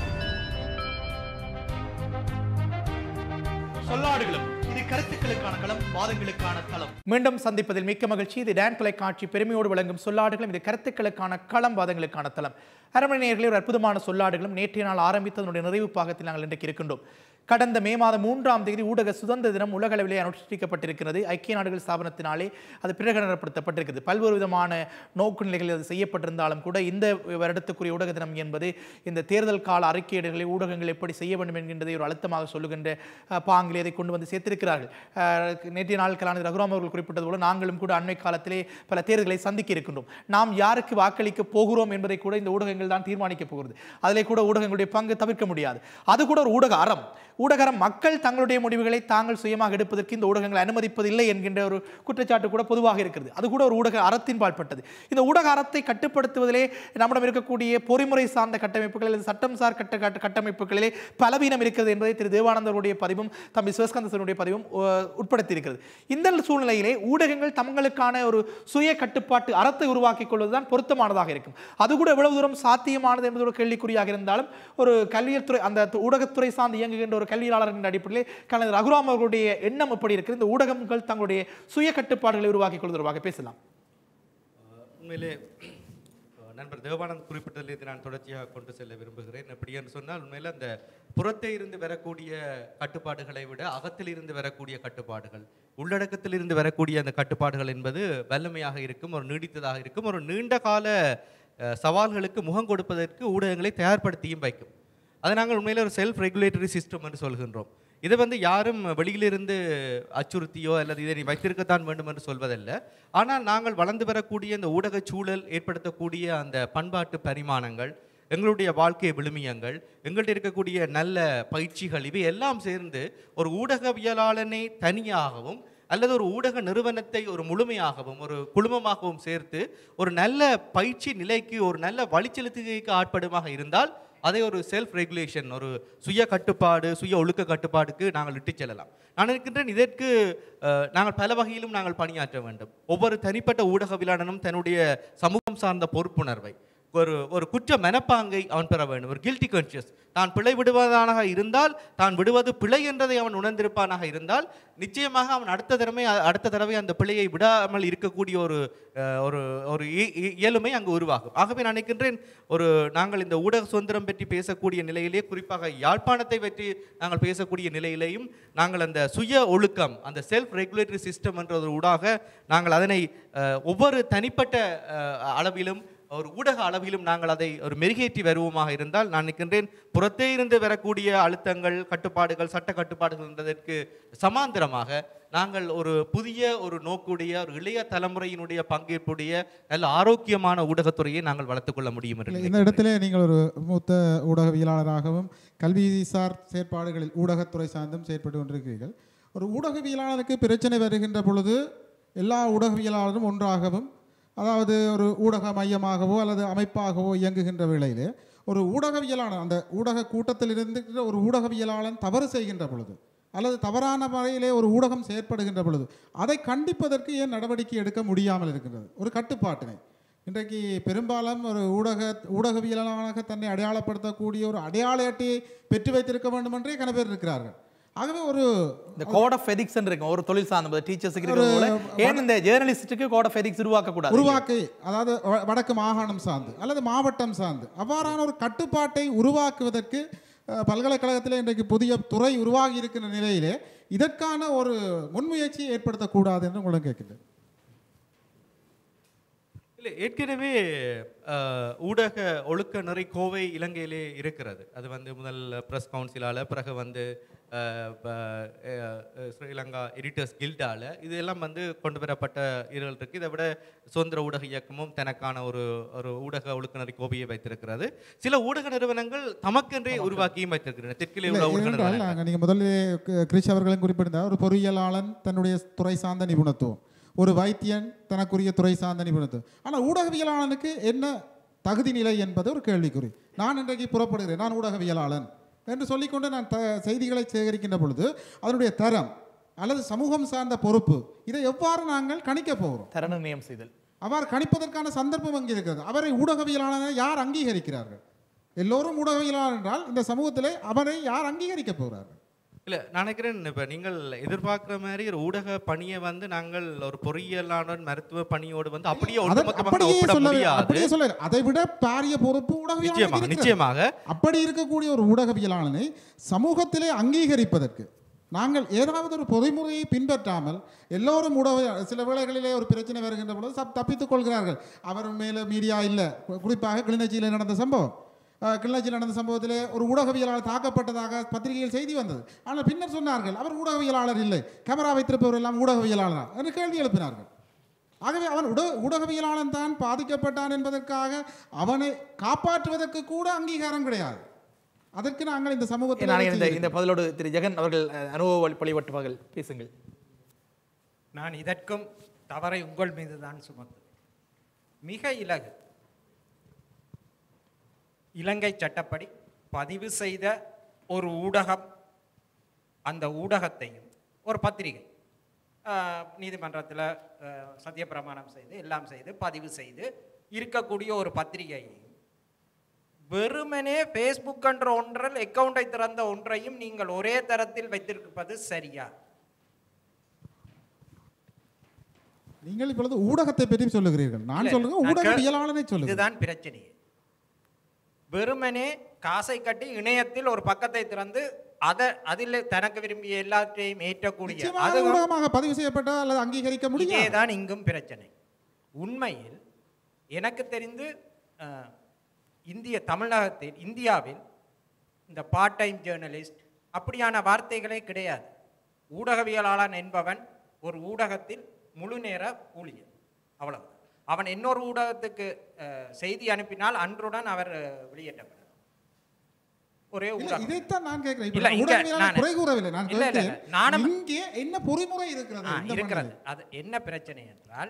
சொல்லாடுகளும் இது கருத்துக்களுக்கான களம் வாதங்களுக்கான தளம் மீண்டும் சந்திப்பதில் மிக்க மகிழ்ச்சி இது டான் தொலைக்காட்சி பெருமையோடு வழங்கும் சொல்லாடுகளும் இது கருத்துக்களுக்கான களம் வாதங்களுக்கான தளம் அரண்மனை நேயர்களே ஒரு அற்புதமான சொல்லாடுகளும் நேற்றைய நாள் ஆரம்பித்ததனுடைய நிறைவு பாகத்தில் நாங்கள் இன்றைக்கு இருக்கின்றோம் கடந்த மே மாதம் மூன்றாம் தேதி ஊடக சுதந்திர தினம் உலக அளவிலே அனுஷ்டிக்கப்பட்டிருக்கிறது ஐக்கிய நாடுகள் ஸ்தாபனத்தினாலே அது பிரகடனப்படுத்தப்பட்டிருக்கிறது பல்வேறு விதமான நோக்கு நிலைகளில் அது செய்யப்பட்டிருந்தாலும் கூட இந்த வருடத்துக்குரிய ஊடக தினம் என்பது இந்த தேர்தல் கால அறிக்கையிடல்களை ஊடகங்கள் எப்படி செய்ய வேண்டும் என்கின்றதை ஒரு அழுத்தமாக சொல்லுகின்ற அஹ், பாங்கிலே அதை கொண்டு வந்து சேர்த்திருக்கிறார்கள் அஹ், நேற்றைய நாள் கலாநிதி ரகுராம் அவர்கள் குறிப்பிட்டது போல நாங்களும் கூட அண்மை காலத்திலே பல தேர்தல்களை சந்திக்க இருக்கின்றோம் நாம் யாருக்கு வாக்களிக்க போகிறோம் என்பதை கூட இந்த ஊடகங்கள் தான் தீர்மானிக்க போகிறது அதிலே கூட ஊடகங்களுடைய பங்கு தவிர்க்க முடியாது அது கூட ஒரு ஊடக அறம் ஊடக அறம் மக்கள் தங்களுடைய முடிவுகளை தாங்கள் சுயமாக எடுப்பதற்கு இந்த ஊடகங்கள் அனுமதிப்பதில்லை என்கின்ற ஒரு குற்றச்சாட்டு கூட பொதுவாக இருக்கிறது அது கூட ஒரு ஊடக அறத்தின் பால்பட்டது இந்த ஊடக அறத்தை கட்டுப்படுத்துவதிலே நம்மிடம் இருக்கக்கூடிய பொறிமுறை சார்ந்த கட்டமைப்புகள் அல்லது சட்டம் சார் கட்ட கட்ட- கட்டமைப்புகளிலே பலவீனம் இருக்கிறது என்பதை திரு தேவானந்தருடைய பதிவும் தம்பி சிவஸ்கந்தசனுடைய பதிவும் அஹ், உட்படுத்தியிருக்கிறது இந்த சூழ்நிலையிலே ஊடகங்கள் தங்களுக்கான ஒரு சுய கட்டுப்பாட்டு அறத்தை உருவாக்கிக் கொள்வதுதான் பொருத்தமானதாக இருக்கும் அது கூட எவ்வளவு தூரம் சாத்தியமானது என்பது ஒரு கேள்விக்குறியாக இருந்தாலும் ஒரு கல்வியல் துறை அந்த து- ஊடகத்துறை சார்ந்து இயங்குகின்ற ஒரு கல்வியாளர் என்ற அடிப்படையிலே கலைஞர் ரகுராம் அவர்களுடைய எண்ணம் எப்படி இருக்குது இந்த ஊடகங்கள் தங்களுடைய சுய கட்டுப்பாடுகளை உருவாக்கிக் கொள்வது தொடர்பாக பேசலாம் உண்மையிலே அஹ், நண்பர் தேவானந்த் குறிப்பிட்டதில் இதை நான் தொடர்ச்சியாக கொண்டு செல்ல விரும்புகிறேன் எப்படி என்று சொன்னால் உண்மையில் அந்த புறத்தே இருந்து வரக்கூடிய கட்டுப்பாடுகளை விட அகத்தில் இருந்து வரக்கூடிய கட்டுப்பாடுகள் உள்ளடக்கத்தில் இருந்து வரக்கூடிய அந்த கட்டுப்பாடுகள் என்பது வல்லமையாக இருக்கும் ஒரு நீடித்ததாக இருக்கும் ஒரு நீண்ட கால அஹ், சவால்களுக்கு முகம் கொடுப்பதற்கு ஊடகங்களை தயார்படுத்தியும் வைக்கும் அதை நாங்கள் உண்மையிலே ஒரு செல்ஃப் ரெகுலேட்டரி சிஸ்டம் என்று சொல்கின்றோம் இதை வந்து யாரும் வெளியிலிருந்து அச்சுறுத்தியோ அல்லது இதை நீ வைத்திருக்கத்தான் வேண்டும் என்று சொல்வதல்ல ஆனால் நாங்கள் வளர்ந்து வரக்கூடிய இந்த ஊடகச் சூழல் ஏற்படுத்தக்கூடிய அந்த பண்பாட்டு பரிமாணங்கள் எங்களுடைய வாழ்க்கை விழுமியங்கள் எங்கள்கிட்ட இருக்கக்கூடிய நல்ல பயிற்சிகள் இவை எல்லாம் சேர்ந்து ஒரு ஊடகவியலாளனை தனியாகவும் அல்லது ஒரு ஊடக நிறுவனத்தை ஒரு முழுமையாகவும் ஒரு குழுமமாகவும் சேர்த்து ஒரு நல்ல பயிற்சி நிலைக்கு ஒரு நல்ல வழிச்செலுத்துகைக்கு ஆட்படுமாக இருந்தால் அதை ஒரு செல்ஃப் ரெகுலேஷன் ஒரு சுய கட்டுப்பாடு சுய ஒழுக்க கட்டுப்பாடுக்கு நாங்கள் இட்டுச் செல்லலாம் நான் இருக்கின்றேன் இதற்கு அஹ், நாங்கள் பல வகையிலும் நாங்கள் பணியாற்ற வேண்டும் ஒவ்வொரு தனிப்பட்ட ஊடகவியலாளனும் தன்னுடைய சமூகம் சார்ந்த பொறுப்புணர்வை ஒரு ஒரு குற்ற மனப்பாங்கை அவன் பெற வேண்டும் ஒரு கில்ட்டி கான்ஷியஸ் தான் பிழை விடுவதானாக இருந்தால் தான் விடுவது பிழை என்றதை அவன் உணர்ந்திருப்பானாக இருந்தால் நிச்சயமாக அவன் அடுத்த தடவை அடுத்த தடவை அந்த பிழையை விடாமல் இருக்கக்கூடிய ஒரு அஹ், ஒரு ஒரு இ- இ- இயலுமை அங்கு உருவாகும் ஆகவே நான் நினைக்கின்றேன் ஒரு நாங்கள் இந்த ஊடக சுதந்திரம் பற்றி பேசக்கூடிய நிலையிலே குறிப்பாக யாழ்ப்பாணத்தை பற்றி நாங்கள் பேசக்கூடிய நிலையிலேயும் நாங்கள் அந்த சுய ஒழுக்கம் அந்த செல்ஃப் ரெகுலேட்டரி சிஸ்டம் என்ற ஒரு ஊடாக நாங்கள் அதனை அஹ், ஒவ்வொரு தனிப்பட்ட அஹ், அளவிலும் ஒரு ஊடக அளவிலும் நாங்கள் அதை ஒரு மெருகேற்றி வருவோமாக இருந்தால் நான் நினைக்கின்றேன் புறத்தே இருந்து வரக்கூடிய அழுத்தங்கள் கட்டுப்பாடுகள் சட்ட கட்டுப்பாடுகள் என்பதற்கு சமாந்தரமாக நாங்கள் ஒரு புதிய ஒரு நோக்குடைய ஒரு இளைய தலைமுறையினுடைய பங்கேற்புடைய நல்ல ஆரோக்கியமான ஊடகத்துறையை நாங்கள் வளர்த்துக்கொள்ள முடியும் என்று இல்லை, இந்த நினைக்கிறேன். இடத்திலே நீங்கள் ஒரு மூத்த ஊடகவியலாளராகவும் கல்விசார் செயற்பாடுகளில் ஊடகத்துறை சார்ந்தும் செயற்பட்டு கொண்டிருக்கிறீர்கள் ஒரு ஊடகவியலாளருக்கு பிரச்சனை வருகின்ற பொழுது எல்லா ஊடகவியலாளரும் ஒன்றாகவும் அதாவது ஒரு ஊடக மையமாகவோ அல்லது அமைப்பாகவோ இயங்குகின்ற வேளையிலே ஒரு ஊடகவியலாளர் அந்த ஊடக கூட்டத்தில் இருந்துகிற ஒரு ஊடகவியலாளன் தவறு செய்கின்ற பொழுது அல்லது தவறான முறையிலே ஒரு ஊடகம் செயற்படுகின்ற பொழுது அதை கண்டிப்பதற்கு ஏன் நடவடிக்கை எடுக்க முடியாமல் இருக்கின்றது ஒரு கட்டுப்பாட்டினை இன்றைக்கு பெரும்பாலும் ஒரு ஊடக ஊடகவியலாளராக தன்னை அடையாளப்படுத்தக்கூடிய ஒரு அடையாள அட்டையை பெற்று வைத்திருக்க வேண்டும் என்றே கன பேர் இருக்கிறார்கள் ஆகவே ஒரு இந்த கோட் ஆஃப் எதிக்ஸ் இருக்கும் ஒரு தொழில் சார்ந்த டீச்சர்ஸுக்கு இருக்கிறது போல ஏன் இந்த ஜேர்னலிஸ்ட்டுக்கு கோட் ஆஃப் எதிக்ஸ் உருவாக்க கூடாது உருவாக்கி அதாவது வ- வடக்கு மாகாணம் சார்ந்து அல்லது மாவட்டம் சார்ந்து அவ்வாறான ஒரு கட்டுப்பாட்டை உருவாக்குவதற்கு அஹ், பல்கலைக்கழகத்தில் இன்றைக்கு புதிய துறை உருவாகி இருக்கின்ற நிலையிலே இதற்கான ஒரு முன்முயற்சியை ஏற்படுத்தக்கூடாது என்று உங்களை கேட்கின்றேன் இல்லை ஏற்கனவே அஹ், ஊடக ஒழுக்க நெறி கோவை இலங்கையிலே இருக்கிறது அது வந்து முதல் பிரஸ் கவுன்சிலால் பிறகு வந்து அஹ், ப- அஹ், அஹ், ஸ்ரீலங்கா எடிட்டர்ஸ் கில்டால இது எல்லாம் வந்து கொண்டு வரப்பட்ட இதுகள் இருக்கு இதை விட சுதந்திர ஊடக இயக்கமும் தனக்கான ஒரு ஒரு ஊடக ஒழுக்க நெறி கோவையை வைத்திருக்கிறது சில ஊடக நிறுவனங்கள் தமக்கென்றே உருவாக்கியும் வைத்திருக்கின்றன தெற்கிலே உள்ள ஊடக ஏனென்றால் நிறுவனங்கள் நாங்கள் நீங்கள் முதல்ல க- கிரிஷ் அவர்களும் குறிப்பிட்டிருந்தார் ஒரு பொறியியலாளன் தன்னுடைய துறை சார்ந்த நிபுணத்துவம் ஒரு வைத்தியன் தனக்குரிய துறை சார்ந்த நிபுணத்துவம் ஆனால் ஊடகவியலாளனுக்கு என்ன தகுதி நிலை என்பது ஒரு கேள்விக்குறி நான் இன்றைக்கு புறப்படுகிறேன் நான் ஊடகவியலாளன் என்று சொல்லிக்கொண்டு நான் த செய்திகளை சேகரிக்கின்ற பொழுது அதனுடைய தரம் அல்லது சமூகம் சார்ந்த பொறுப்பு இதை எவ்வாறு நாங்கள் கணிக்க போகிறோம் தர நிர்ணயம் செய்தல் அவ்வாறு கணிப்பதற்கான சந்தர்ப்பம் அங்கே இருக்கிறது அவரை ஊடகவியலாளரை யார் அங்கீகரிக்கிறார்கள் எல்லோரும் ஊடகவியலாளர் என்றால் இந்த சமூகத்திலே அவரை யார் அங்கீகரிக்க போகிறார்கள் இல்லை நான் நினைக்கிறேன் இப்போ நீங்கள் எதிர்பார்க்குற மாதிரி ஒரு ஊடக பணியை வந்து நாங்கள் ஒரு பொறியியலாளர் மருத்துவ பணியோடு வந்து அப்படியே அதை ஒட்டுமொத்தமாக அப்படியே ஒப்பிட சொல்ல முடியாது அப்படியே சொல்ல அதை விட பாரிய பொறுப்பு நிச்சயமாக ஊடகவியலாளருக்கு இருக்கிறது. நிச்சயமாக அப்படி இருக்கக்கூடிய ஒரு ஊடகவியலாளனை சமூகத்திலே அங்கீகரிப்பதற்கு நாங்கள் ஏதாவது ஒரு பொறிமுறையை பின்பற்றாமல் எல்லோரும் ஊடக சில வேளைகளிலே ஒரு பிரச்சனை வருகின்ற பொழுது சப் தப்பித்துக் கொள்கிறார்கள் அவர் மேலே மீடியா இல்லை கு- குறிப்பாக கிளிநொச்சியில் நடந்த சம்பவம் அஹ், கிளிநொச்சியில் நடந்த சம்பவத்திலே ஒரு ஊடகவியலாளர் தாக்கப்பட்டதாக பத்திரிகையில் செய்தி வந்தது ஆனால் பின்னர் சொன்னார்கள் அவர் ஊடகவியலாளர் இல்லை கேமரா வைத்திருப்பவர் எல்லாம் ஊடகவியலாளரா என்று கேள்வி எழுப்பினார்கள் ஆகவே அவன் உட ஊடகவியலாளன் தான் பாதிக்கப்பட்டான் என்பதற்காக அவனை காப்பாற்றுவதற்கு கூட அங்கீகாரம் கிடையாது அதற்கு நாங்கள் இந்த சமூகத்தில் நான் இந்த வெற்றி இந்த பதிலோடு திரு ஜெகன் அவர்கள் அஹ், அனுபவ பொழிவட்டுவார்கள் பேசுங்கள் நான் இதற்கும் தவறை உங்கள் மீது தான் சுமத்து மிக இலகு இலங்கை சட்டப்படி பதிவு செய்த ஒரு ஊடகம் அந்த ஊடகத்தையும் ஒரு பத்திரிகை நீதிமன்றத்தில் சத்தியப்பிரமாணம் செய்து எல்லாம் செய்து பதிவு செய்து இருக்கக்கூடிய ஒரு பத்திரிகையையும் வெறுமனே ஃபேஸ்புக் என்ற ஒன்றில் அக்கவுண்டை திறந்த ஒன்றையும் நீங்கள் ஒரே தரத்தில் வைத்திருப்பது சரியா நீங்கள் இப்பொழுது ஊடகத்தை பற்றி சொல்லுகிறீர்கள் நான் இல்ல, சொல்லுங்க நான் கே- ஊடகவியலாளனை சொல்லுங்க இதுதான் பிரச்சனையே வெறுமனே காசை கட்டி இணையத்தில் ஒரு பக்கத்தை திறந்து அதை அதில் தனக்கு விரும்பிய எல்லாத்தையும் ஏற்றக்கூடிய நிச்சயமாக அது ஊடகமாக பதிவு செய்யப்பட்ட அல்லது அங்கீகரிக்க முடியாது இதேதான் இங்கும் பிரச்சனை உண்மையில் எனக்கு தெரிந்து அஹ், இந்திய தமிழகத்தில் இந்தியாவில் இந்த பார்ட் டைம் ஜேர்னலிஸ்ட் அப்படியான வார்த்தைகளே கிடையாது ஊடகவியலாளன் என்பவன் ஒரு ஊடகத்தில் முழு நேர ஊழியர் அவ்வளவு அவன் இன்னொரு ஊடகத்துக்கு அஹ், செய்தி அனுப்பினால் அன்றுடன் அவர் அஹ், வெளியேற்றப்படும் ஒரே இல்ல, ஊடகம் இதைத்தான் நான் கேட்கிறேன் இப்ப இல்ல, இங்க ஊடகவியலாளர் நான் குறை கூறவில்லை நான் இல்ல, இல்ல, கேட்கிறேன் நானும் இங்கே என்ன பொறிமுறை இருக்கிறது ஆ, இந்த இருக்கிறது மண்ணில்? அது என்ன பிரச்சனை என்றால்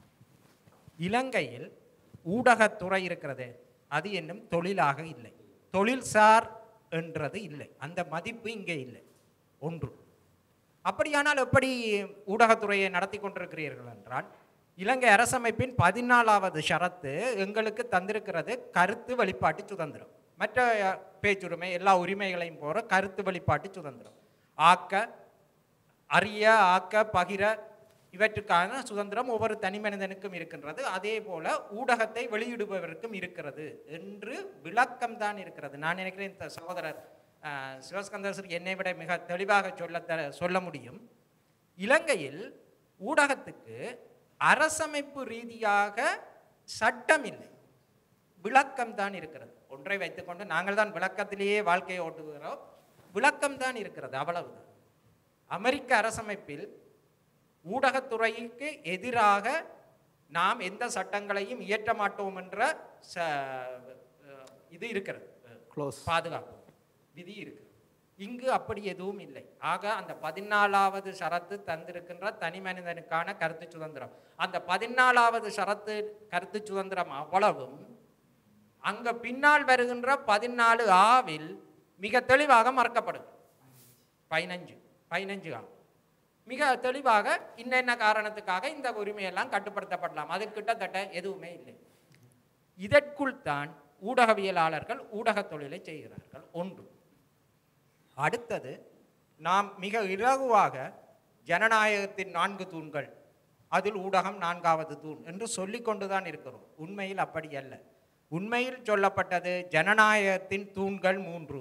இலங்கையில் ஊடகத்துறை இருக்கிறது அது என்னும் தொழிலாக இல்லை தொழில்சார் என்றது இல்லை அந்த மதிப்பு இங்கே இல்லை ஒன்று அப்படியானால் எப்படி ஊடகத்துறையை நடத்தி கொண்டிருக்கிறீர்கள் என்றால் இலங்கை அரசமைப்பின் பதினாலாவது ஷரத்து எங்களுக்கு தந்திருக்கிறது கருத்து வெளிப்பாட்டு சுதந்திரம் மற்ற அஹ், பேச்சுரிமை எல்லா உரிமைகளையும் போற கருத்து வெளிப்பாட்டு சுதந்திரம் ஆக்க அறிய ஆக்க பகிர இவற்றுக்கான சுதந்திரம் ஒவ்வொரு தனி மனிதனுக்கும் இருக்கின்றது அதே போல ஊடகத்தை வெளியிடுபவருக்கும் இருக்கிறது என்று விளக்கம் தான் இருக்கிறது நான் நினைக்கிறேன் இந்த சகோதரர் அஹ், சிவஸ்கந்தர் என்னை விட மிக தெளிவாக சொல்ல த- சொல்ல முடியும் இலங்கையில் ஊடகத்துக்கு அரசமைப்பு ரீதியாக சட்டம் இல்லை விளக்கம் தான் இருக்கிறது ஒன்றை வைத்துக்கொண்டு நாங்கள் தான் விளக்கத்திலேயே வாழ்க்கையை ஓட்டுகிறோம் விளக்கம் தான் இருக்கிறது அவ்வளவுதான் அமெரிக்க அரசமைப்பில் ஊடகத்துறைக்கு எதிராக நாம் எந்த சட்டங்களையும் இயற்ற மாட்டோம் என்ற ச- அஹ் இது இருக்கிறது Clause. பாதுகாப்பு விதி இருக்கு இங்கு அப்படி எதுவும் இல்லை ஆக அந்த பதினாலாவது ஷரத்து தந்திருக்கின்ற தனி மனிதனுக்கான கருத்து சுதந்திரம் அந்த பதினாலாவது ஷரத்து கருத்து சுதந்திரம் அவ்வளவும் அங்க பின்னால் வருகின்ற பதினாலு ஆவில் மிக தெளிவாக மறக்கப்படுது பதினஞ்சு பதினஞ்சு ஆ மிக தெளிவாக இன்னென்ன காரணத்துக்காக இந்த உரிமையெல்லாம் கட்டுப்படுத்தப்படலாம் அது கிட்டத்தட்ட எதுவுமே இல்லை இதற்குள் தான் ஊடகவியலாளர்கள் ஊடகத் தொழிலை செய்கிறார்கள் ஒன்று அடுத்தது நாம் மிக இலகுவாக ஜனநாயகத்தின் நான்கு தூண்கள் அதில் ஊடகம் நான்காவது தூண் என்று சொல்லிக்கொண்டு தான் இருக்கிறோம் உண்மையில் அப்படி அல்ல உண்மையில் சொல்லப்பட்டது ஜனநாயகத்தின் தூண்கள் மூன்று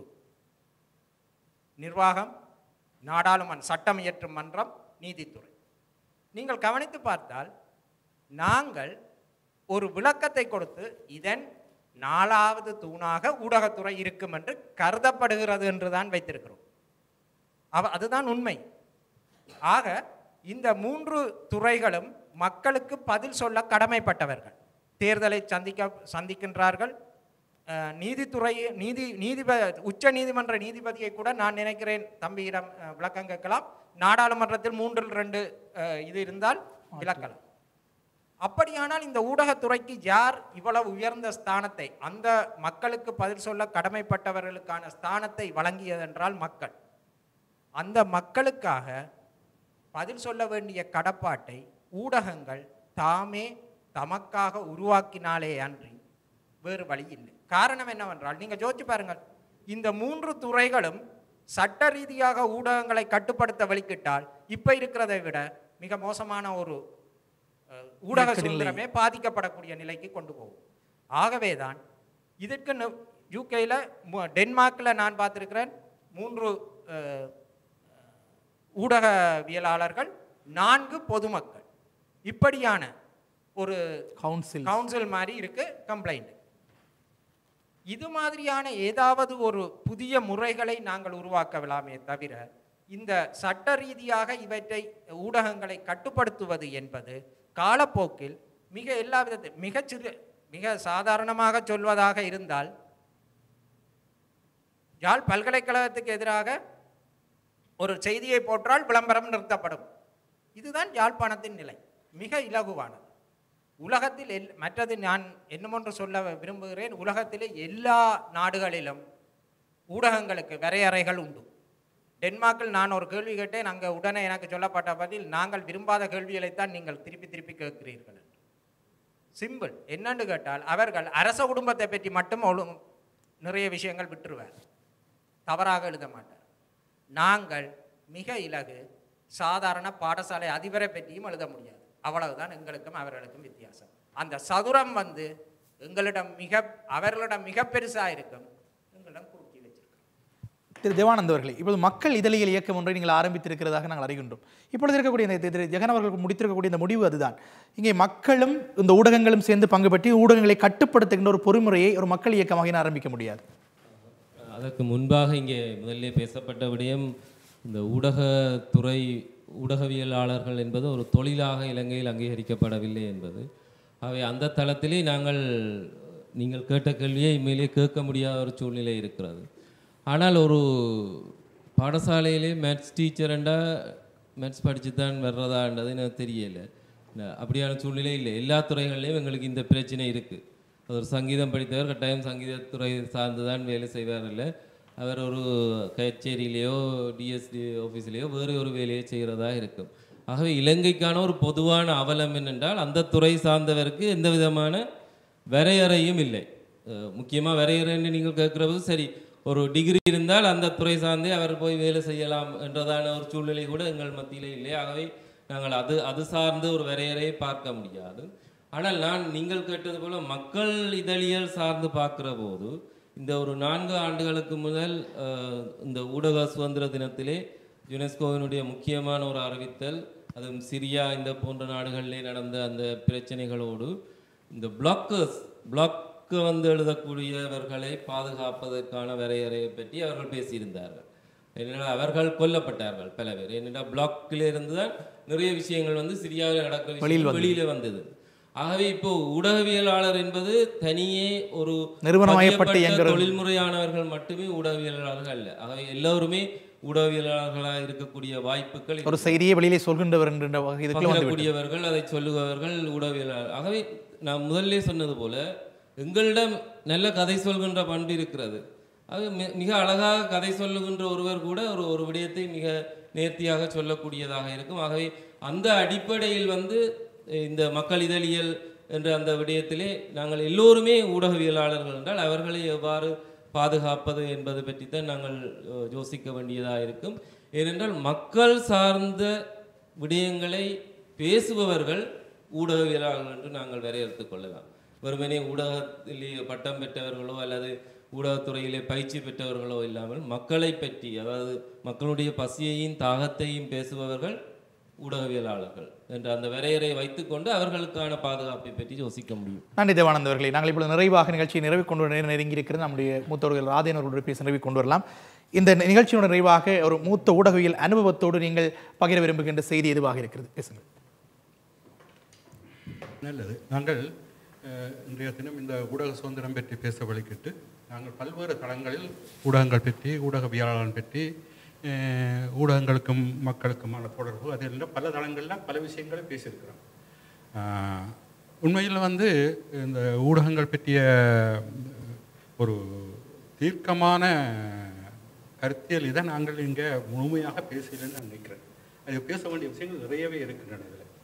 நிர்வாகம் நாடாளுமன்ற சட்டம் இயற்றும் மன்றம் நீதித்துறை நீங்கள் கவனித்து பார்த்தால் நாங்கள் ஒரு விளக்கத்தை கொடுத்து இதன் நாலாவது தூணாக ஊடகத்துறை இருக்கும் என்று கருதப்படுகிறது என்று தான் வைத்திருக்கிறோம் அவ அதுதான் உண்மை ஆக இந்த மூன்று துறைகளும் மக்களுக்கு பதில் சொல்ல கடமைப்பட்டவர்கள் தேர்தலை சந்திக்க சந்திக்கின்றார்கள் அஹ், நீதித்துறை நீதி நீதிப உச்ச நீதிமன்ற நீதிபதியை கூட நான் நினைக்கிறேன் தம்பியிடம் அஹ், விளக்கம் கேட்கலாம் நாடாளுமன்றத்தில் மூன்றில் ரெண்டு அஹ், இது இருந்தால் விளக்கலாம் அப்படியானால் இந்த ஊடகத்துறைக்கு யார் இவ்வளவு உயர்ந்த ஸ்தானத்தை அந்த மக்களுக்கு பதில் சொல்ல கடமைப்பட்டவர்களுக்கான ஸ்தானத்தை வழங்கியதென்றால் மக்கள் அந்த மக்களுக்காக பதில் சொல்ல வேண்டிய கடப்பாட்டை ஊடகங்கள் தாமே தமக்காக உருவாக்கினாலே அன்றி வேறு வழி இல்லை காரணம் என்னவென்றால் நீங்கள் யோசிச்சு பாருங்கள் இந்த மூன்று துறைகளும் சட்ட ரீதியாக ஊடகங்களை கட்டுப்படுத்த வழிக்கிட்டால் இப்போ இருக்கிறதை விட மிக மோசமான ஒரு அஹ், ஊடக நெருக்கடி நிலை. சுதந்திரமே பாதிக்கப்படக்கூடிய நிலைக்கு கொண்டு போகும் ஆகவே தான் இதற்கு யூகேயில் டென்மார்க்கில் நான் பார்த்துருக்கிறேன் மூன்று அஹ், ஊடகவியலாளர்கள் நான்கு பொதுமக்கள் இப்படியான ஒரு கவுன்சில் கவுன்சில் மாதிரி இருக்கு கம்ப்ளைண்ட் இது மாதிரியான ஏதாவது ஒரு புதிய முறைகளை நாங்கள் உருவாக்கலாமே தவிர இந்த சட்ட ரீதியாக இவற்றை ஊடகங்களை கட்டுப்படுத்துவது என்பது காலப்போக்கில் மிக எல்லா விதத்தை மிகச்சிறு மிக சாதாரணமாக சொல்வதாக இருந்தால் யாழ் பல்கலைக்கழகத்துக்கு எதிராக ஒரு செய்தியை போட்டால் விளம்பரம் நிறுத்தப்படும் இதுதான் யாழ்ப்பாணத்தின் நிலை மிக இலகுவானது உலகத்தில் எல் மற்றது நான் என்னமொன்று சொல்ல விரும்புகிறேன் உலகத்திலே எல்லா நாடுகளிலும் ஊடகங்களுக்கு வரையறைகள் உண்டு டென்மார்க்கில் நான் ஒரு கேள்வி கேட்டேன் அங்கே உடனே எனக்கு சொல்லப்பட்ட பதில் நாங்கள் விரும்பாத கேள்விகளைத்தான் நீங்கள் திருப்பி திருப்பி கேட்கிறீர்கள் என்று சிம்பிள் என்னன்னு கேட்டால் அவர்கள் அரச குடும்பத்தை பற்றி மட்டும் ஒழு நிறைய விஷயங்கள் விட்டுருவார் தவறாக எழுத மாட்டார் நாங்கள் மிக இலகு சாதாரண பாடசாலை அதிபரை பற்றியும் எழுத முடியாது அவ்வளவுதான் எங்களுக்கும் அவர்களுக்கும் வித்தியாசம் அந்த சதுரம் வந்து எங்களிடம் மிக அவர்களிடம் மிக பெருசா இருக்கும் எங்களிடம் குறுக்கி வச்சிருக்கோம் திரு தேவானந்த் அவர்களே இப்பொழுது மக்கள் இதழியல் இயக்கம் ஒன்றை நீங்கள் ஆரம்பித்திருக்கிறதாக நாங்கள் அறிகின்றோம் இப்பொழுது இருக்கக்கூடிய இந்த திரு ஜெகன் அவர்கள் முடித்திருக்கக்கூடிய இந்த முடிவு அதுதான் இங்கே மக்களும் இந்த ஊடகங்களும் சேர்ந்து பங்கு பற்றி ஊடகங்களை கட்டுப்படுத்துகின்ற ஒரு பொறிமுறையை ஒரு மக்கள் இயக்கமாக இனி ஆரம்பிக்க முடியாது அதற்கு முன்பாக இங்கே முதல்ல பேசப்பட்ட விடயம் இந்த ஊடகத்துறை ஊடகவியலாளர்கள் என்பது ஒரு தொழிலாக இலங்கையில் அங்கீகரிக்கப்படவில்லை என்பது அவை அந்த தளத்திலே நாங்கள் நீங்கள் கேட்ட கேள்வியை உண்மையிலே கேட்க முடியாத ஒரு சூழ்நிலை இருக்கிறது ஆனால் ஒரு பாடசாலையிலே மேத்ஸ் டீச்சர்ண்டா மேத்ஸ் படித்து தான் வர்றதான்றது எனக்கு தெரியல ந- அப்படியான சூழ்நிலை இல்லை எல்லா துறைகள்லையும் எங்களுக்கு இந்த பிரச்சனை இருக்குது ஒரு சங்கீதம் படித்தவர் கட்டாயம் சங்கீதத்துறை சார்ந்து தான் வேலை செய்வார் இல்லை அவர் ஒரு கச்சேரியிலேயோ டிஎஸ்டி ஆஃபீஸ்லேயோ வேறு ஒரு வேலையை செய்கிறதா இருக்கும் ஆகவே இலங்கைக்கான ஒரு பொதுவான அவலம் என்னென்றால் அந்த துறை சார்ந்தவருக்கு எந்த விதமான வரையறையும் இல்லை முக்கியமாக வரையறைன்னு நீங்கள் கேட்குறது சரி ஒரு டிகிரி இருந்தால் அந்த துறை சார்ந்தே அவர் போய் வேலை செய்யலாம் என்றதான ஒரு சூழ்நிலை கூட எங்கள் மத்தியிலே இல்லை ஆகவே நாங்கள் அது அது சார்ந்து ஒரு வரையறையை பார்க்க முடியாது ஆனால் நான் நீங்கள் கேட்டது போல மக்கள் இதழியல் சார்ந்து பார்க்கிற போது இந்த ஒரு நான்கு ஆண்டுகளுக்கு முதல் அஹ், இந்த ஊடக சுதந்திர தினத்திலே யுனெஸ்கோவினுடைய முக்கியமான ஒரு அறிவித்தல் அதுவும் சிரியா இந்த போன்ற நாடுகளிலே நடந்த அந்த பிரச்சனைகளோடு இந்த பிளாக்கர்ஸ் பிளாக்கு வந்து எழுதக்கூடியவர்களை பாதுகாப்பதற்கான வரையறையை பற்றி அவர்கள் பேசியிருந்தார்கள் ஏனென்றால் அவர்கள் கொல்லப்பட்டார்கள் பல பேர் ஏனென்றால் பிளாக்கில் இருந்து தான் நிறைய விஷயங்கள் வந்து சிரியாவில் நடக்கிற வெளியில் விஷயங்கள் வந்தது. வெளியில வந்தது ஆகவே இப்போ ஊடகவியலாளர் என்பது தனியே ஒரு நிறுவனமயப்பட்டு பதியப்பட்ட இயங்குறது. தொழில்முறையானவர்கள் மட்டுமே ஊடகவியலாளர்கள் அல்ல ஆகவே எல்லோருமே ஊடகவியலாளர்களாக இருக்கக்கூடிய வாய்ப்புகள் ஒரு செய்தியை வெளியிலே சொல்கின்றவர் என்ற வகை இதுக்குள்ள வந்து விட்டது. பகிரக்கூடியவர்கள் அதை சொல்லுபவர்கள் ஊடகவியலாளர் ஆகவே நான் முதல்லே சொன்னது போல எங்களிடம் நல்ல கதை சொல்கின்ற பண்பு இருக்கிறது அது மி- மிக அழகாக கதை சொல்லுகின்ற ஒருவர் கூட ஒரு ஒரு விடயத்தை மிக நேர்த்தியாக சொல்லக்கூடியதாக இருக்கும் ஆகவே அந்த அடிப்படையில் வந்து அஹ், இந்த மக்கள் இதழியல் என்ற அந்த விடயத்திலே நாங்கள் எல்லோருமே ஊடகவியலாளர்கள் என்றால் அவர்களை எவ்வாறு பாதுகாப்பது என்பது பற்றித்தான் நாங்கள் அஹ், யோசிக்க வேண்டியதாக இருக்கும் ஏனென்றால் மக்கள் சார்ந்த விடயங்களை பேசுபவர்கள் ஊடகவியலாளர்கள் என்று நாங்கள் வரையறுத்துக் கொள்ளலாம் வெறுமனே ஊடகத்திலே பட்டம் பெற்றவர்களோ அல்லது ஊடகத்துறையிலே பயிற்சி பெற்றவர்களோ இல்லாமல் மக்களை பற்றி அதாவது மக்களுடைய பசியையும் தாகத்தையும் பேசுபவர்கள் ஊடகவியலாளர்கள் என்ற அந்த வரையறை வைத்துக்கொண்டு அவர்களுக்கான பாதுகாப்பை பற்றி யோசிக்க முடியும் நன்றி தேவானந்த் அவர்களே நாங்கள் இப்பொழுது நிறைவாக நிகழ்ச்சியை நிறைவு கொண்டு வர நேரம் நெருங்கி இருக்கிறது நம்முடைய மூத்தவர்கள் ராதேன் அவர்களுடைய பேச நிறைவு கொண்டு வரலாம் இந்த நிகழ்ச்சியோட நிறைவாக ஒரு மூத்த ஊடகவியல் அனுபவத்தோடு நீங்கள் பகிர விரும்புகின்ற செய்தி எதுவாக இருக்கிறது பேசுங்கள் நல்லது நாங்கள் அஹ், இன்றைய தினம் இந்த ஊடக சுதந்திரம் பற்றி பேச வழிக்கிட்டு நாங்கள் பல்வேறு தளங்களில் ஊடகங்கள் பற்றி ஊடகவியலாளர் பற்றி அஹ், ஊடகங்களுக்கும் மக்களுக்குமான தொடர்பு அதில் பல தளங்களில் பல விஷயங்களை பேசியிருக்கிறோம் ஆஹ், உண்மையில் வந்து இந்த ஊடகங்கள் பற்றிய ஒரு தீர்க்கமான கருத்தியல் இதை நாங்கள் இங்கே முழுமையாக பேசலைன்னு நான் நினைக்கிறேன் அது பேச வேண்டிய விஷயங்கள் நிறையவே இருக்கின்றன இதில்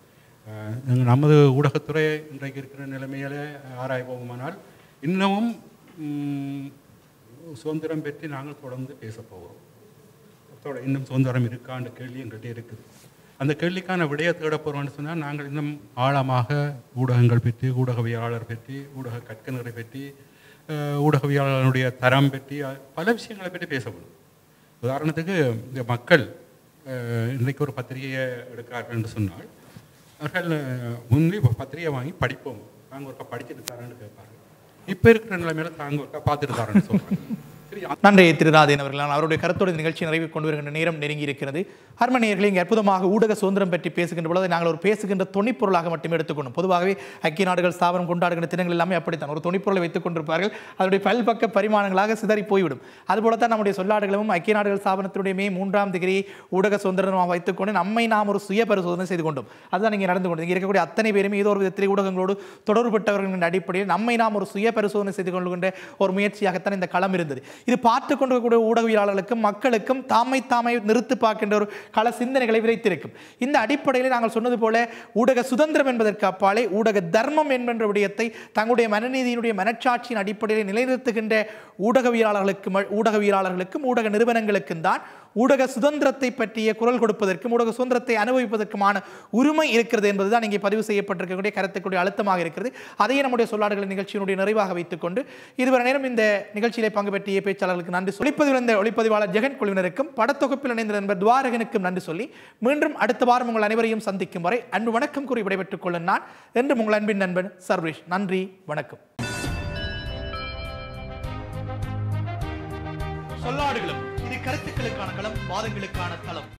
அஹ், எங்க- நமது ஊடகத்துறை இன்றைக்கு இருக்கிற நிலைமையில ஆராய்வோமானால் இன்னமும் ம், சுதந்திரம் பற்றி நாங்கள் தொடர்ந்து பேசப் போகிறோம் தொட- இன்னும் சுதந்திரம் இருக்கான்ற கேள்வி எங்கள்கிட்ட இருக்குது அந்த கேள்விக்கான விடையை தேட போகிறோம்னு சொன்னால் நாங்கள் இன்னும் ஆழமாக ஊடகங்கள் பற்றி ஊடகவியலாளர் பற்றி ஊடக கற்கனரை பற்றி அஹ், ஊடகவியலாளருடைய தரம் பற்றி அஹ், பல விஷயங்களை பற்றி பேசப்படும் உதாரணத்துக்கு இந்த மக்கள் அஹ், இன்றைக்கு ஒரு பத்திரிகையை எடுக்கிறார்கள் என்று சொன்னால் அவர்கள் அஹ், முன்னே இப்போ பத்திரிகை வாங்கி படிப்போம் நாங்கள் ஒருக்கா படிச்சுட்டு தரேன்னு கேட்பார்கள் இப்போ இருக்கிற நிலைமையில தாங்க ஒருக்கா பார்த்துட்டு தரேன்னு சொல்கிறாங்க சரி நன்றி திருநாதன் அவர்கள் நான் அவருடைய கருத்தோடு இந்த நிகழ்ச்சி நிறைவு கொண்டு வருகின்ற நேரம் நெருங்கி இருக்கிறது ஹர்மனியர்களை இங்கே அற்புதமாக ஊடக சுதந்திரம் பற்றி பேசுகின்ற பொழுது அதை நாங்கள் ஒரு பேசுகின்ற தொனிப்பொருளாக மட்டுமே எடுத்துக்கொண்டோம் பொதுவாகவே ஐக்கிய நாடுகள் ஸ்தாபனம் கொண்டாடுகின்ற தினங்கள் எல்லாமே அப்படித்தான் ஒரு தொனிப்பொருளை வைத்துக் கொண்டிருப்பார்கள் அதனுடைய பல்பக்க பரிமாணங்களாக சிதறி போய்விடும் அதுபோலத்தான் நம்முடைய சொல்லாடுகளும் ஐக்கிய நாடுகள் ஸ்தாபனத்தினுடைய மே மூன்றாம் திகிரி ஊடக சுதந்திரமாக வைத்துக்கொண்டு நம்மை நாம் ஒரு சுய பரிசோதனை செய்து கொண்டோம் அதுதான் இங்கே நடந்து கொண்டது இங்கே இருக்கக்கூடிய அத்தனை பேருமே ஏதோ ஒரு விதத்தில் ஊடகங்களோடு தொடர்புபட்டவர்கள் என்ற அடிப்படையில் நம்மை நாம் ஒரு சுய பரிசோதனை செய்து கொள்கின்ற ஒரு முயற்சியாகத்தான் இந்த களம் இருந்தது இது பார்த்து கொண்டிருக்கக்கூடிய ஊடகவியலாளர்களுக்கும் மக்களுக்கும் தாமை தாமை நிறுத்து பார்க்கின்ற ஒரு கள சிந்தனைகளை விதைத்திருக்கும் இந்த அடிப்படையில் நாங்கள் சொன்னது போல ஊடக சுதந்திரம் என்பதற்கு அப்பாலே ஊடக தர்மம் என்கின்ற விடயத்தை தங்களுடைய மனநீதியினுடைய மனச்சாட்சியின் அடிப்படையில் நிலைநிறுத்துகின்ற ஊடகவியலாளர்களுக்கும் ஊடகவியலாளர்களுக்கும் ஊடக நிறுவனங்களுக்கும் தான் ஊடக சுதந்திரத்தை பற்றிய குரல் கொடுப்பதற்கும் ஊடக சுதந்திரத்தை அனுபவிப்பதற்குமான உரிமை இருக்கிறது என்பதுதான் இங்கே பதிவு செய்யப்பட்டிருக்கக்கூடிய கருத்துக்குடைய அழுத்தமாக இருக்கிறது அதையே நம்முடைய சொல்லாடுகள் நிகழ்ச்சியினுடைய நிறைவாக வைத்துக்கொண்டு இதுவரை நேரம் இந்த நிகழ்ச்சியிலே பங்கு பெற்றிய பேச்சாளர்களுக்கு நன்றி சொல்லி ஒளிப்பதிவில் இந்த ஒளிப்பதிவாளர் ஜெகன் குழுவினருக்கும் படத்தொகுப்பில் இணைந்த நண்பர் துவாரகனுக்கும் நன்றி சொல்லி மீண்டும் அடுத்த வாரம் உங்கள் அனைவரையும் சந்திக்கும் வரை அன்பு வணக்கம் கூறி விடைபெற்றுக் கொள்ளும் நான் என்று உங்கள் அன்பின் நண்பன் சர்வேஷ் நன்றி வணக்கம் சொல்லாடுகளும் இது கருத்துக்களுக்கான களம் வாதங்களுக்கான தளம்